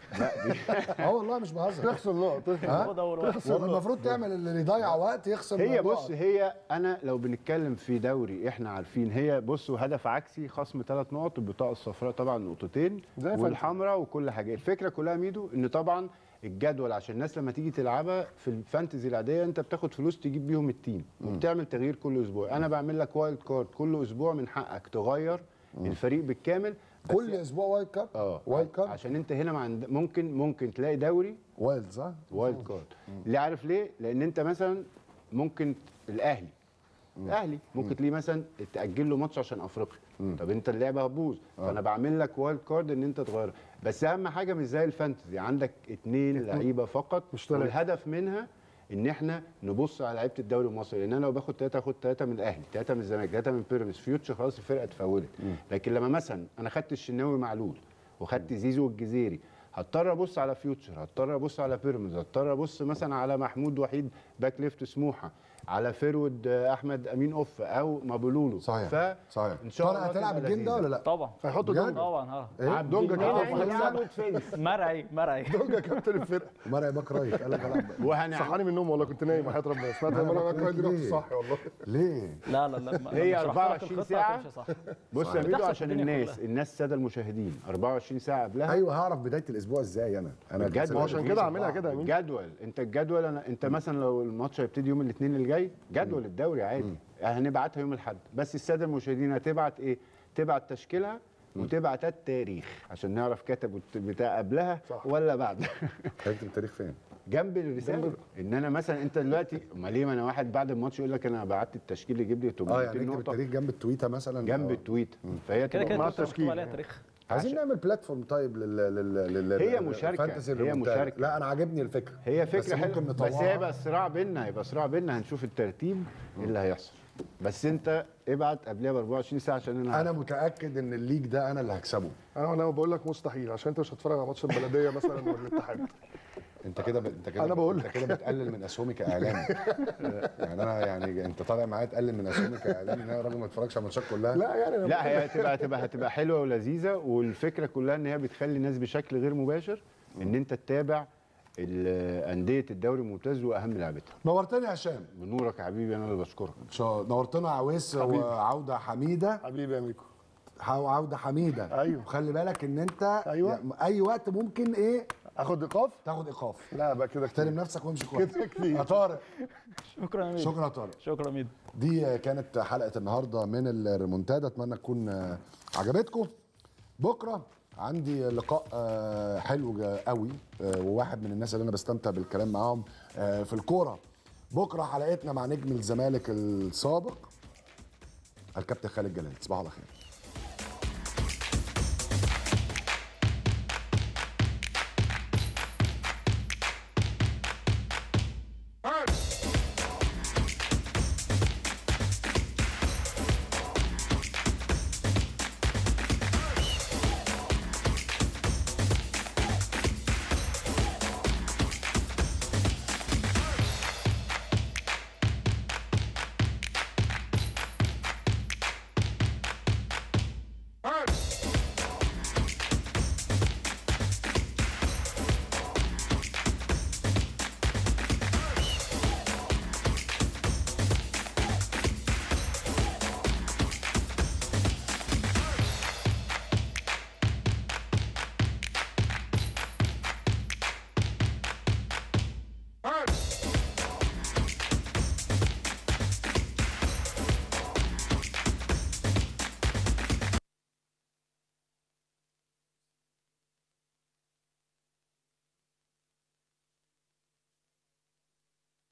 اه والله مش بهزر تخسر نقط ها هو دور واحد المفروض تعمل اللي يضيع وقت يخسر هي نقط. بص هي انا لو بنتكلم في دوري احنا عارفين هي بصوا هدف عكسي خصم ثلاث نقط البطاقه الصفراء طبعا نقطتين زي فانتزي. والحمراء وكل حاجه الفكره كلها ميدو ان طبعا الجدول عشان الناس لما تيجي تلعبها في الفانتزي العاديه انت بتاخد فلوس تجيب بيهم التيم وبتعمل تغيير كل اسبوع انا بعمل لك وايلد كارد كل اسبوع من حقك تغير الفريق بالكامل بس كل اسبوع وايلد كارد اه وايلد كارد عشان انت هنا ما عند... ممكن ممكن تلاقي دوري وايلد صح وايلد كارد ليه عارف ليه لان انت مثلا ممكن الاهلي الاهلي ممكن تلاقيه مثلا تاجل له ماتش عشان افريقيا طب انت اللعبه هتبوظ فانا بعمل لك وايلد كارد ان انت تغيرها بس اهم حاجه مش زي الفانتزي عندك اتنين لعيبه فقط مش تلاتة. والهدف منها ان احنا نبص على لعيبه الدوري المصري لان انا لو باخد ثلاثه اخد ثلاثه من الاهلي ثلاثه من الزمالك ثلاثه من بيراميدز فيوتشر خلاص الفرقه اتفولت لكن لما مثلا انا خدت الشناوي معلول وخدت زيزو والجزيري هضطر ابص على فيوتشر هضطر ابص على بيراميدز هضطر ابص مثلا على محمود وحيد باك ليفت سموحه على فيرود آه، احمد امين اوف او مابولولو صحيح ف صحيح ان شاء طارق الله هتلعب تبقى الجيم ده لذيذة. ولا لا؟ طبعا هيحطوا بجد؟ دونجا طبعا اه ايه؟ عبد دونجا المنعم كابتن محمود فينس مرعي مرعي دونجا كابتن الفرقه مرعي باك رايت قال لك العب وهنعمل صحاني من النوم والله كنت نايم وحياه ربنا سمعت أنا لما انا بكرهك كنت ليه؟ صح والله ليه؟ لا لا لا ما- هي لما شرحت لك 24 الخطة ساعة. هتمشي صح بص يا بتحصل ميدو في عشان الدنيا الناس كلها. الناس الساده المشاهدين 24 ساعه قبلها ايوه هعرف بدايه الاسبوع ازاي انا انا بجد؟ كسبت ما هو عشان الفيزا كده عاملها بتاعها. كده يا مين الجدول انت الجدول انا انت مثلا لو الماتش هيبتدي يوم الاثنين اللي جاي جدول الدوري عادي هنبعتها يوم الاحد بس الساده المشاهدين هتبعت ايه تبعت تشكيلها وتبعت التاريخ عشان نعرف كتب بتاع قبلها صح. ولا بعد كتبت التاريخ فين؟ جنب الرساله ان انا مثلا انت دلوقتي امال ليه ما انا واحد بعد الماتش يقول لك انا بعت التشكيل يجيب لي اه 800 يعني اكتب نقطه التاريخ جنب التويته مثلا جنب آه. التويت فهي كده تبقى كده مع التويتر التشكيل. مكتوب عليها تاريخ عايزين نعمل بلاتفورم طيب لل لل لل هي لل- مشاركة، الفانتسي هي الريمونتادا. مشاركة. لا انا عاجبني الفكره هي بس فكره ممكن حلوه بس نطورها. هيبقى صراع بيننا هيبقى صراع بيننا هنشوف الترتيب ايه اللي هيحصل بس انت ابعت قبلها ب 24 ساعه عشان انا انا متاكد ان الليج ده انا اللي هكسبه انا انا بقول لك مستحيل عشان انت مش هتتفرج على ماتش البلديه مثلا والاتحاد انت كده ب... انت كده أنا بقول انت كده بتقلل من اسهمي كاعلامي يعني انا يعني انت طالع معايا تقلل من اسهمي كاعلامي ان انا راجل ما اتفرجش على الماتشات كلها لا يعني أنا لا هي هتبقى هتبقى هتبقى حلوه ولذيذه والفكره كلها ان هي بتخلي الناس بشكل غير مباشر ان انت تتابع ال- انديه الدوري الممتاز واهم لعبتها نورتني يا هشام بنورك يا حبيبي انا اللي بشكرك شو- نورتنا عويس وعوده حميده حبيبي يا ميكو عوده حميده أيوه. خلي بالك ان انت أيوه. يعني اي وقت ممكن ايه اخد ايقاف تاخد ايقاف لا بقى كده احترم كتير نفسك وامشي كويس كده كتير. يا طارق شكرا يا ميدو شكرا يا طارق شكرا يا ميدو دي كانت حلقه النهارده من الريمونتادا اتمنى تكون آه، عجبتكم بكره عندي لقاء آه، حلو جا- قوي آه، وواحد من الناس اللي انا بستمتع بالكلام معاهم آه، في الكوره بكره حلقتنا مع نجم الزمالك السابق الكابتن خالد جلال تصبحوا على خير